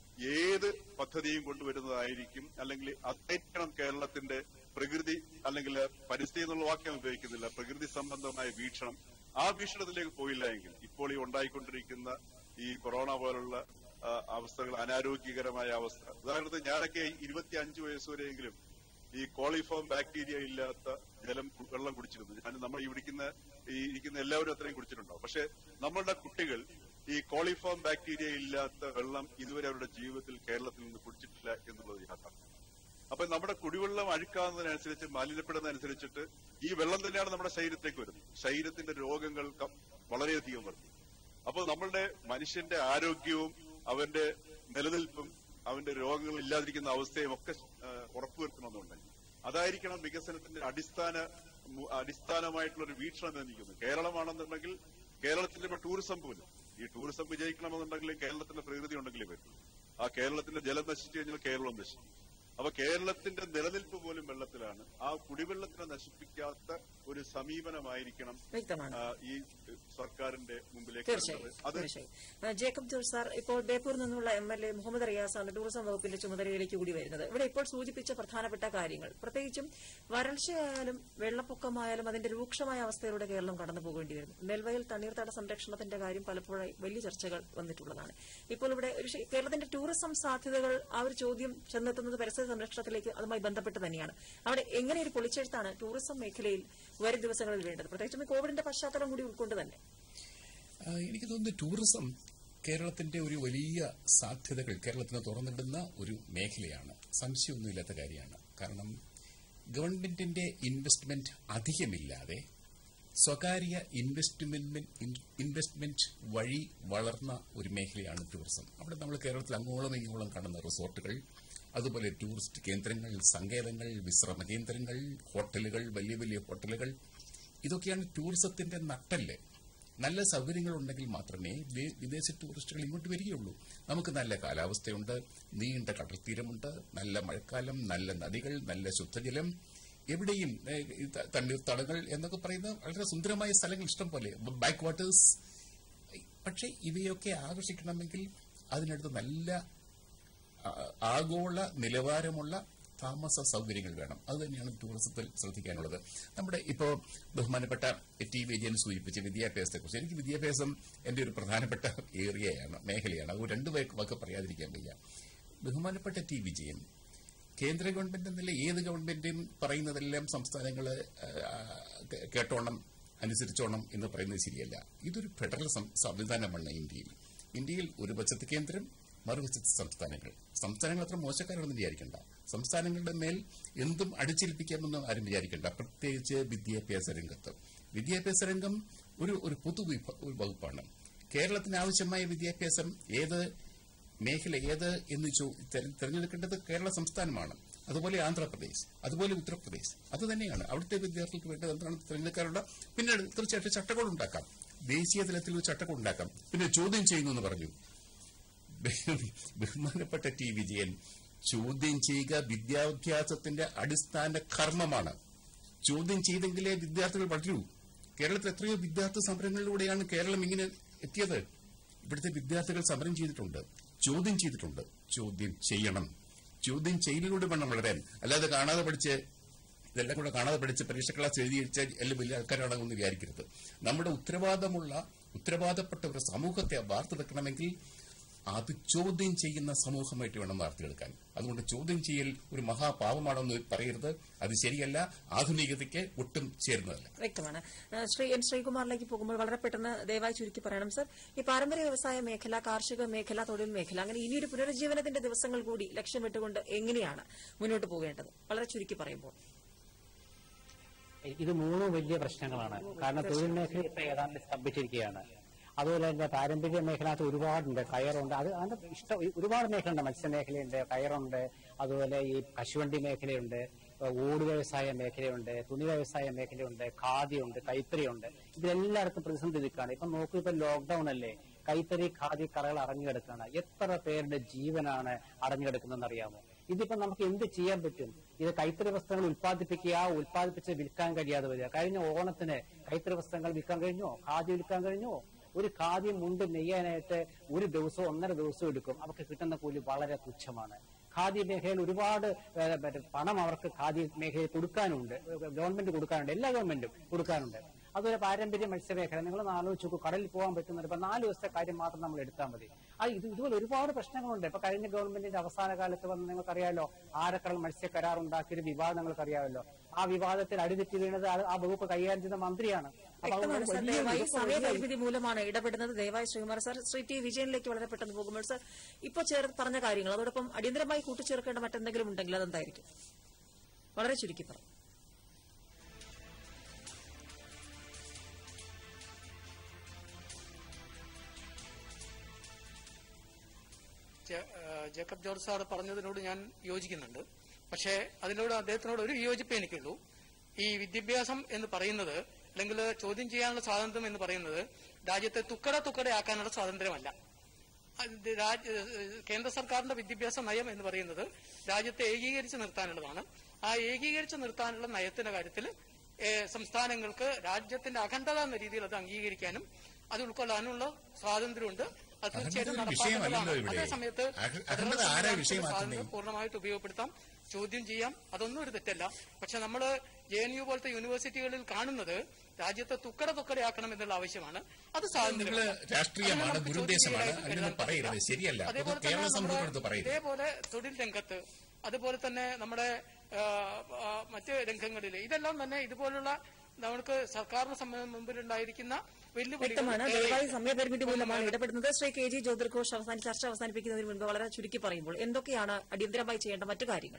ഏത് പദ്ധതിയും കൊണ്ടുവരുന്നതായിരിക്കും അല്ലെങ്കിൽ അതായിരിക്കണം കേരളത്തിന്റെ പ്രകൃതി അല്ലെങ്കിൽ പരിസ്ഥിതി എന്നുള്ള വാക്യം ഉപയോഗിക്കുന്നില്ല പ്രകൃതി സംബന്ധമായ വീക്ഷണം ആ വീക്ഷണത്തിലേക്ക് പോയില്ല എങ്കിൽ ഇപ്പോൾ ഈ ഉണ്ടായിക്കൊണ്ടിരിക്കുന്ന ഈ കൊറോണ പോലുള്ള ആ, അവസ്ഥകൾ അനാരോഗ്യകരമായ അവസ്ഥ ഉദാഹരണത്തിന് ഞാനൊക്കെ ഇരുപത്തി അഞ്ച് വയസ്സ് വരെയെങ്കിലും ഈ കോളിഫോം ബാക്ടീരിയ ഇല്ലാത്ത ജലം കു- വെള്ളം കുടിച്ചിരുന്നു ഞാൻ നമ്മൾ ഈ ഇരിക്കുന്ന ഈ ഇരിക്കുന്ന എല്ലാവരും അത്രയും കുടിച്ചിട്ടുണ്ടാവും പക്ഷെ നമ്മളുടെ കുട്ടികൾ ഈ കോളിഫോം ബാക്ടീരിയ ഇല്ലാത്ത വെള്ളം ഇതുവരെ അവരുടെ ജീവിതത്തിൽ കേരളത്തിൽ നിന്ന് കുടിച്ചിട്ടില്ല എന്നുള്ളത് യാഥാർത്ഥ്യം അപ്പൊ നമ്മുടെ കുടിവെള്ളം അഴുക്കാവുന്നതിനനുസരിച്ച് മലിനപ്പെടുന്നതനുസരിച്ചിട്ട് ഈ വെള്ളം തന്നെയാണ് നമ്മുടെ ശരീരത്തേക്ക് വരുന്നത് ശരീരത്തിന്റെ രോഗങ്ങൾ ക- വളരെയധികം വർദ്ധിക്കും അപ്പോൾ നമ്മളുടെ മനുഷ്യന്റെ ആരോഗ്യവും അവന്റെ നിലനിൽപ്പും അവന്റെ രോഗങ്ങൾ ഇല്ലാതിരിക്കുന്ന അവസ്ഥയും ഒക്കെ ആ, ഉറപ്പുവരുത്തണമെന്നുണ്ടെങ്കിൽ അതായിരിക്കണം വികസനത്തിന്റെ അടിസ്ഥാന മു- അടിസ്ഥാനമായിട്ടുള്ള ഒരു വീക്ഷണം എന്ന് എനിക്ക് തോന്നുന്നു കേരളമാണെന്നുണ്ടെങ്കിൽ കേരളത്തിന്റെ ഇപ്പൊ ടൂറിസം പോലും ഈ ടൂറിസം വിജയിക്കണമെന്നുണ്ടെങ്കിൽ കേരളത്തിന്റെ പ്രകൃതി ഉണ്ടെങ്കിലേ പറ്റുള്ളൂ ആ കേരളത്തിന്റെ ജലം നശിച്ചു കഴിഞ്ഞാൽ കേരളം നശിക്കും അപ്പൊ കേരളത്തിന്റെ നിലനിൽപ്പ് പോലും വെള്ളത്തിലാണ് ആ കുടിവെള്ളത്തിനെ നശിപ്പിക്കാത്ത ഒരു സമീപനമായിരിക്കണം വ്യക്തമാണ് ആ, ഈ സർക്കാരിന്റെ മുമ്പിലേക്ക് തീർച്ചയായും വരുന്നത് അത് തീർച്ചയായും ആ, ജേക്കബ് ജോർജ് സാർ ഇപ്പോൾ ബേപ്പൂരിൽ നിന്നുള്ള എം എൽ എ മുഹമ്മദ് റിയാസാണ് ടൂറിസം വകുപ്പിന്റെ ചുമതലയിലേക്ക് കൂടി വരുന്നത് ഇവിടെ ഇപ്പോൾ സൂചിപ്പിച്ച പ്രധാനപ്പെട്ട കാര്യങ്ങൾ പ്രത്യേകിച്ചും വരൾച്ചയായാലും വെള്ളപ്പൊക്കമായാലും അതിന്റെ രൂക്ഷമായ അവസ്ഥയിലൂടെ കേരളം കടന്നു പോകേണ്ടി വരുന്നു നെൽവയൽ തണ്ണീർത്തട സംരക്ഷണത്തിന്റെ കാര്യം പലപ്പോഴായി വലിയ ചർച്ചകൾ വന്നിട്ടുള്ളതാണ് ഇപ്പോൾ ഇവിടെ ഒരു ശ- കേരളത്തിന്റെ ടൂറിസം സാധ്യതകൾ ആ ഒരു ചോദ്യം ചെന്നെത്തുന്നത് പരിസ്ഥിതി സംരക്ഷണത്തിലേക്ക് അതുമായി ബന്ധപ്പെട്ട് തന്നെയാണ് അവിടെ എങ്ങനെ ഒരു പൊളിച്ചെഴുത്താണ് ടൂറിസം മേഖലയിൽ വരും ദിവസങ്ങളിൽ വേണ്ടത് പ്രത്യേകിച്ചും ഈ കോവിഡിന്റെ പശ്ചാത്തലം കൂടി ഉൾക്കൊണ്ട് തന്നെ ആ, എനിക്ക് തോന്നുന്നു ടൂറിസം കേരളത്തിന്റെ ഒരു വലിയ സാധ്യതകൾ കേരളത്തിന് തുറന്നിടുന്ന ഒരു മേഖലയാണ് സംശയമൊന്നുമില്ലാത്ത കാര്യമാണ് കാരണം ഗവൺമെന്റിന്റെ ഇൻവെസ്റ്റ്മെന്റ് അധികമില്ലാതെ സ്വകാര്യ ഇൻവെസ്റ്റ്മെന്റ് ഇൻവെസ്റ്റ്മെന്റ് വഴി വളർന്ന ഒരു മേഖലയാണ് ടൂറിസം അവിടെ നമ്മൾ കേരളത്തിൽ അങ്ങോളം ഇങ്ങോളം കാണുന്ന റിസോർട്ടുകൾ അതുപോലെ ടൂറിസ്റ്റ് കേന്ദ്രങ്ങൾ സങ്കേതങ്ങൾ വിശ്രമ കേന്ദ്രങ്ങൾ ഹോട്ടലുകൾ വലിയ വലിയ ഹോട്ടലുകൾ ഇതൊക്കെയാണ് ടൂറിസത്തിന്റെ നട്ടല് നല്ല സൗകര്യങ്ങൾ ഉണ്ടെങ്കിൽ മാത്രമേ വി- വിദേശ ടൂറിസ്റ്റുകൾ ഇങ്ങോട്ട് വരികയുള്ളൂ നമുക്ക് നല്ല കാലാവസ്ഥയുണ്ട് നീണ്ട കടൽത്തീരമുണ്ട് നല്ല മഴക്കാലം നല്ല നദികൾ നല്ല ശുദ്ധജലം എവിടെയും ഏ, ഈ ത- തണ്ണീർത്തടങ്ങൾ എന്നൊക്കെ പറയുന്ന വളരെ സുന്ദരമായ സ്ഥലങ്ങൾ ഇഷ്ടം പോലെ ബാക്ക് വാട്ടേഴ്സ് പക്ഷേ ഇവയൊക്കെ ആകർഷിക്കണമെങ്കിൽ അതിനടുത്ത് നല്ല ആ- ആഗോള നിലവാരമുള്ള താമസ സൗകര്യങ്ങൾ വേണം അത് തന്നെയാണ് ടൂറിസത്തിൽ ശ്രദ്ധിക്കാനുള്ളത് നമ്മുടെ ഇപ്പോ ബഹുമാനപ്പെട്ട ടി വിജയൻ സൂചിപ്പിച്ച വിദ്യാഭ്യാസത്തെക്കുറിച്ച് എനിക്ക് വിദ്യാഭ്യാസം എന്റെ ഒരു പ്രധാനപ്പെട്ട ഏരിയയാണ് മേഖലയാണ് അത് രണ്ട് വാക്ക് വാക്ക് പറയാതിരിക്കാൻ വയ്യ ബഹുമാനപ്പെട്ട ടി വിജയൻ കേന്ദ്ര ഗവൺമെന്റ് എന്നല്ല ഏത് ഗവൺമെന്റും പറയുന്നതെല്ലാം സംസ്ഥാനങ്ങൾ കേട്ടോണം അനുസരിച്ചോണം എന്ന് പറയുന്നത് ശരിയല്ല ഇതൊരു ഫെഡറൽ സം- സംവിധാനമാണ് ഇന്ത്യയിൽ ഇന്ത്യയിൽ ഒരു വശത്ത് കേന്ദ്രം മറുവശത്ത് സംസ്ഥാനങ്ങൾ സംസ്ഥാനങ്ങൾ അത്ര മോശക്കാരാണെന്ന് വിചാരിക്കണ്ട സംസ്ഥാനങ്ങളുടെ മേൽ എന്തും അടിച്ചേൽപ്പിക്കാമെന്ന് ആരും വിചാരിക്കണ്ട പ്രത്യേകിച്ച് വിദ്യാഭ്യാസ രംഗത്ത് വിദ്യാഭ്യാസ രംഗം ഒരു ഒരു പൊതു വിഭ- ഒരു വകുപ്പാണ് കേരളത്തിന് ആവശ്യമായ വിദ്യാഭ്യാസം ഏത് മേഖല ഏത് എന്ന് ചോ- തെര- തെരഞ്ഞെടുക്കേണ്ടത് കേരള സംസ്ഥാനമാണ് അതുപോലെ ആന്ധ്രാപ്രദേശ് അതുപോലെ ഉത്തർപ്രദേശ് അത് തന്നെയാണ് അവിടുത്തെ വിദ്യാർത്ഥികൾക്ക് വേണ്ടത് എന്താണ് തെരഞ്ഞെടുക്കാനുള്ള പിന്നീട് തീർച്ചയായിട്ടും ചട്ടക്കൂട് ഉണ്ടാക്കാം ദേശീയ തലത്തിൽ ഒരു ചട്ടക്കൂട് ഉണ്ടാക്കാം പിന്നെ ചോദ്യം ചെയ്യുന്നു എന്ന് പറഞ്ഞു ബഹു- ബഹുമാനപ്പെട്ട ടി വിജയൻ ചോദ്യം ചെയ്യുക വിദ്യാഭ്യാസത്തിന്റെ അടിസ്ഥാന കർമ്മമാണ് ചോദ്യം ചെയ്തെങ്കിലേ വിദ്യാർത്ഥികൾ വളരൂ കേരളത്തിൽ എത്രയോ വിദ്യാർത്ഥി സമരങ്ങളിലൂടെയാണ് കേരളം ഇങ്ങനെ എത്തിയത് ഇവിടുത്തെ വിദ്യാർത്ഥികൾ സമരം ചെയ്തിട്ടുണ്ട് ചോദ്യം ചെയ്തിട്ടുണ്ട് ചോദ്യം ചെയ്യണം ചോദ്യം ചെയ്യലിലൂടെ വേണം വളരാൻ അല്ലാതെ കാണാതെ പഠിച്ച് ഇതെല്ലാം കൂടെ കാണാതെ പഠിച്ച് പരീക്ഷ ക്ലാസ് എഴുതി വെച്ചാൽ എല്ലാം വലിയ ആൾക്കാരാണെന്ന് വിചാരിക്കരുത് നമ്മുടെ ഉത്തരവാദമുള്ള ഉത്തരവാദപ്പെട്ട ഒരു സമൂഹത്തെ വാർത്തെടുക്കണമെങ്കിൽ അത് ചോദ്യം ചെയ്യുന്ന സമൂഹമായിട്ട് വേണം വാർത്തെടുക്കാൻ അതുകൊണ്ട് ചോദ്യം ചെയ്യൽ ഒരു മഹാപാപമാണെന്ന് പറയരുത് അത് ശരിയല്ല ആധുനികതയ്ക്ക് ഒട്ടും ചേരുന്നതല്ല വ്യക്തമാണ് ആ, ശ്രീ എൻ ശ്രീകുമാറിലേക്ക് പോകുമ്പോൾ വളരെ പെട്ടെന്ന് ദയവായി ചുരുക്കി പറയണം സർ ഈ പാരമ്പര്യ വ്യവസായ മേഖല കാർഷിക മേഖല തൊഴിൽ മേഖല അങ്ങനെ ഇനിയൊരു പുനരുജ്ജീവനത്തിന്റെ ദിവസങ്ങൾ കൂടി ലക്ഷ്യമിട്ടുകൊണ്ട് എങ്ങനെയാണ് മുന്നോട്ട് പോകേണ്ടത് വളരെ ചുരുക്കി പറയുമ്പോൾ ഇത് മൂന്ന് വലിയ പ്രശ്നങ്ങളാണ് കാരണം തൊഴിൽ മേഖല ഇപ്പൊ ഏതാണ്ട് സ്തംഭിച്ചിരിക്കുകയാണ് അതുപോലെ തന്നെ പാരമ്പര്യ മേഖലകത്ത് ഒരുപാടുണ്ട് കയറുണ്ട് അത് അതിന്റെ ഇഷ്ടം ഒരുപാട് മേഖലയുണ്ട് മത്സ്യമേഖലയുണ്ട് കയറുണ്ട് അതുപോലെ ഈ കശുവണ്ടി മേഖലയുണ്ട് ഓട് വ്യവസായ മേഖലയുണ്ട് തുണി വ്യവസായ മേഖലയുണ്ട് ഖാദിയുണ്ട് കൈത്തറിയുണ്ട് ഇതിലെല്ലായിടത്തും പ്രതിസന്ധി നിൽക്കുകയാണ് ഇപ്പൊ നോക്കൂ ഇപ്പൊ ലോക്ക്ഡൌൺ അല്ലേ കൈത്തറി ഖാദി കറകൾ അടഞ്ഞുകിടക്കുകയാണ് എത്ര പേരുടെ ജീവനാണ് അടഞ്ഞുകിടക്കുന്നതെന്ന് അറിയാമോ ഇതിപ്പോ നമുക്ക് എന്ത് ചെയ്യാൻ പറ്റും ഇത് കൈത്തറി വസ്ത്രങ്ങൾ ഉൽപ്പാദിപ്പിക്കുക ഉൽപ്പാദിപ്പിച്ച് വിൽക്കാൻ കഴിയാതെ വരിക കഴിഞ്ഞ ഓണത്തിന് കൈത്തറി വസ്ത്രങ്ങൾ വിൽക്കാൻ കഴിഞ്ഞോ ഖാദി വിൽക്കാൻ കഴിഞ്ഞോ ഒരു ഖാദി മുണ്ട് നെയ്യാനായിട്ട് ഒരു ദിവസവും ഒന്നര ദിവസവും എടുക്കും അവർക്ക് കിട്ടുന്ന കൂലി വളരെ തുച്ഛമാണ് ഖാദി മേഖലയിൽ ഒരുപാട് ഏഹ്, മറ്റേ പണം അവർക്ക് ഖാദി മേഖലയിൽ കൊടുക്കാനുണ്ട് ഗവൺമെന്റ് കൊടുക്കാനുണ്ട് എല്ലാ ഗവൺമെന്റും കൊടുക്കാനുണ്ട് അതുപോലെ പാരമ്പര്യ മത്സ്യമേഖല നിങ്ങൾ ആലോചിച്ച് നോക്കൂ കടലിൽ പോകാൻ പറ്റുന്നുണ്ട് ഇപ്പൊ നാല് ദിവസത്തെ കാര്യം മാത്രം നമ്മൾ എടുത്താൽ മതി അത് ഇത് ഇതുപോലെ ഒരുപാട് പ്രശ്നങ്ങളുണ്ട് ഇപ്പൊ കഴിഞ്ഞ ഗവൺമെന്റിന്റെ അവസാന കാലത്ത് വന്ന് നിങ്ങൾക്കറിയാമല്ലോ ആരക്കടൽ മത്സ്യ കരാർ ഉണ്ടാക്കിയൊരു വിവാദം നിങ്ങൾക്കറിയാമല്ലോ ആ വിവാദത്തിൽ അടിതെറ്റി വീണത് ആ- ആ വകുപ്പ് കൈകാര്യം ചെയ്ത മന്ത്രിയാണ് അപ്പൊ വ്യക്തമാണ് അതുകൊണ്ട് സർ വലിയ- ദയവായി ഇതൊക്കെ വലിയ- സമയപരിമിതി മൂലമാണ് ഇടപെടുന്നത് ദയവായി ശ്രീകുമാർ സാർ ശ്രീ ടി വിജയനിലേക്ക് വളരെ പെട്ടെന്ന് പോകുമ്പോൾ സർ ഇപ്പൊ ചേർ പറഞ്ഞ കാര്യങ്ങൾ അതോടൊപ്പം അടിയന്തരമായി കൂട്ടിച്ചേർക്കേണ്ട മറ്റെന്തെങ്കിലും ഉണ്ടെങ്കിൽ അതെന്തായിരിക്കും വളരെ ചുരുക്കി പറ ജെ- ഏഹ് ജേക്കബ് ജോർജ് സാർ പറഞ്ഞതിനോട് ഞാൻ യോജിക്കുന്നുണ്ട് പക്ഷേ അതിനോട് അദ്ദേഹത്തിനോട് ഒരു വിയോജിപ്പേ എനിക്കുള്ളൂ ഈ വിദ്യാഭ്യാസം എന്ന് പറയുന്നത് അല്ലെങ്കിൽ ചോദ്യം ചെയ്യാനുള്ള സ്വാതന്ത്ര്യം എന്ന് പറയുന്നത് രാജ്യത്തെ തുക്കട തുക്കടയാക്കാനുള്ള സ്വാതന്ത്ര്യമല്ല അത് രാജ്യ- ഏഹ് കേന്ദ്ര സർക്കാരിന്റെ വിദ്യാഭ്യാസ നയം എന്ന് പറയുന്നത് രാജ്യത്തെ ഏകീകരിച്ച് നിർത്താനുള്ളതാണ് ആ ഏകീകരിച്ച് നിർത്താനുള്ള നയത്തിന്റെ കാര്യത്തിൽ ഏഹ്, സംസ്ഥാനങ്ങൾക്ക് രാജ്യത്തിന്റെ അഖണ്ഡത എന്ന രീതിയിൽ അത് അംഗീകരിക്കാനും അത് ഉൾക്കൊള്ളാനുള്ള സ്വാതന്ത്ര്യമുണ്ട് അത് തീർച്ചയായിട്ടും അഖണ്ഡത ഒരു വിഷയമല്ലല്ലോ നടപ്പാക്കേണ്ടതാണ് ഇവിടെ. അതേ സമയത്ത് അഖ- അഖണ്ഡത ആരാ ഫെഡറൽ വിഷയമാക്കുന്നത്? സ്വാതന്ത്ര്യം പൂർണ്ണമായിട്ട് ഉപയോഗപ്പെടുത്താം ചോദ്യം ചെയ്യാം അതൊന്നും ഒരു തെറ്റല്ല പക്ഷെ നമ്മൾ ജെ എൻ യു പോലത്തെ യൂണിവേഴ്സിറ്റികളിൽ കാണുന്നത് രാജ്യത്തെ തുക്കട തുക്കടയാക്കണം എന്നുള്ള ആവശ്യമാണ് അത് സ്വാതന്ത്ര്യം നിങ്ങള് രാഷ്ട്രീയമാണ്, ദുരുദ്ദേശമാണ്, അങ്ങനെയൊന്നും പറയരുത്. ശരിയല്ല. അത് അതേപോലെ കേരള തന്നെ സംഭവം നമ്മുടെ എടുത്ത് പറയരുത്. ഇതേപോലെ തൊഴിൽ രംഗത്ത് അതുപോലെ തന്നെ നമ്മുടെ ആ, ആ, മറ്റ് രംഗങ്ങളിൽ ഇതെല്ലാം തന്നെ ഇതുപോലുള്ള നമുക്ക് സർക്കാരിന് സമയം മുമ്പിലുണ്ടായിരിക്കുന്ന വെല്ലുവിളികൾ വ്യക്തമാണ് ഏറെ- ദയവായി സമയപരിമിതി മൂലമാണ് ഇടപെടുന്നത് ശ്രീ കെ ജി ജ്യോതിർഘോഷ് അവസാന ചർച്ച അവസാനിപ്പിക്കുന്നതിന് മുൻപ് വളരെ ചുരുക്കി പറയുമ്പോൾ എന്തൊക്കെയാണ് അടിയന്തരമായി ചെയ്യേണ്ട മറ്റു കാര്യങ്ങൾ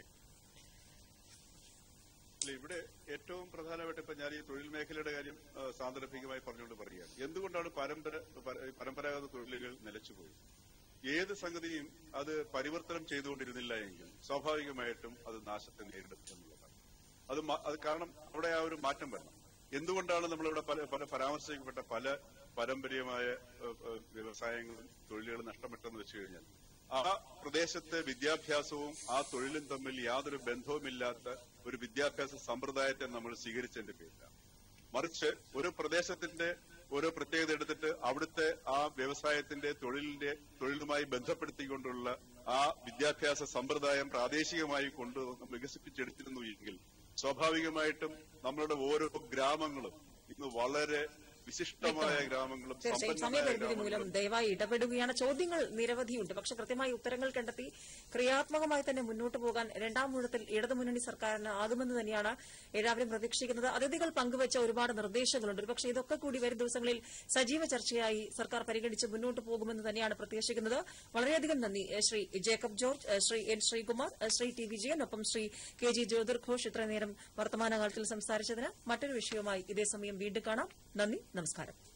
ഇല്ല, ഇവിടെ ഏറ്റവും പ്രധാനമായിട്ട് ഇപ്പൊ ഞാൻ ഈ തൊഴിൽ മേഖലയുടെ കാര്യം ആ, സാന്ദർഭികമായി പറഞ്ഞുകൊണ്ട് പറയുകയാണ് എന്തുകൊണ്ടാണ് പരമ്പര പര- പരമ്പരാഗത തൊഴിലുകൾ നിലച്ചുപോയി ഏത് സംഗതിയും അത് പരിവർത്തനം ചെയ്തുകൊണ്ടിരുന്നില്ല എങ്കിൽ സ്വാഭാവികമായിട്ടും അത് നാശത്തെ നേരിടും എന്നുള്ളതാണ് അത് മ- അത് കാരണം അവിടെ ആ ഒരു മാറ്റം വരണം എന്തുകൊണ്ടാണ് നമ്മളിവിടെ പല പല പരാമർശിക്കപ്പെട്ട പല പാരമ്പര്യമായ ഏഹ്, ഏഹ്, വ്യവസായങ്ങളും തൊഴിലുകളും നഷ്ടപ്പെട്ടെന്ന് വെച്ച് കഴിഞ്ഞാൽ ആ പ്രദേശത്തെ വിദ്യാഭ്യാസവും ആ തൊഴിലും തമ്മിൽ യാതൊരു ബന്ധവുമില്ലാത്ത ഒരു വിദ്യാഭ്യാസ സമ്പ്രദായത്തെ നമ്മൾ സ്വീകരിച്ചതിന്റെ പേരിലാണ് മറിച്ച് ഒരു പ്രദേശത്തിന്റെ ഓരോ പ്രത്യേകത എടുത്തിട്ട് അവിടുത്തെ ആ വ്യവസായത്തിന്റെ തൊഴിലിന്റെ തൊഴിലുമായി ബന്ധപ്പെടുത്തിക്കൊണ്ടുള്ള ആ വിദ്യാഭ്യാസ സമ്പ്രദായം പ്രാദേശികമായി കൊണ്ടുവന്ന് വികസിപ്പിച്ചെടുത്തിരുന്നു എങ്കിൽ സ്വാഭാവികമായിട്ടും നമ്മളുടെ ഓരോ ഗ്രാമങ്ങളും ഇന്ന് വളരെ വിശിഷ്ടമായ ഗ്രാമങ്ങളും തീർച്ചയായും സമ്പന്നമായ സമയപരിമിതി മൂലം ഗ്രാമങ്ങളും ദയവായി ഇടപെടുകയാണ് ചോദ്യങ്ങൾ നിരവധിയുണ്ട് പക്ഷെ കൃത്യമായി ഉത്തരങ്ങൾ കണ്ടെത്തി ക്രിയാത്മകമായി തന്നെ മുന്നോട്ട് പോകാൻ രണ്ടാം ഊഴത്തിൽ ഇടതുമുന്നണി സർക്കാരിന് ആകുമെന്ന് തന്നെയാണ് എല്ലാവരും പ്രതീക്ഷിക്കുന്നത് അതിഥികൾ പങ്കുവച്ച ഒരുപാട് നിർദ്ദേശങ്ങളുണ്ട് ഒരുപക്ഷെ ഇതൊക്കെ കൂടി വരും ദിവസങ്ങളിൽ സജീവ ചർച്ചയായി സർക്കാർ പരിഗണിച്ച് മുന്നോട്ട് പോകുമെന്ന് തന്നെയാണ് പ്രത്യാശിക്കുന്നത് വളരെയധികം നന്ദി ഏഹ് ശ്രീ ജേക്കബ് ജോർജ് ഏഹ് ശ്രീ എൻ ശ്രീകുമാർ ഏഹ് ശ്രീ ടി വിജയൻ ഒപ്പം ശ്രീ കെ ജി ജ്യോതിർ ഘോഷ് ഇത്രയും നേരം വർത്തമാനകാലത്തിൽ സംസാരിച്ചതിന് മറ്റൊരു വിഷയവുമായി ഇതേ സമയം വീണ്ടും കാണാം നന്ദി നമസ്കാരം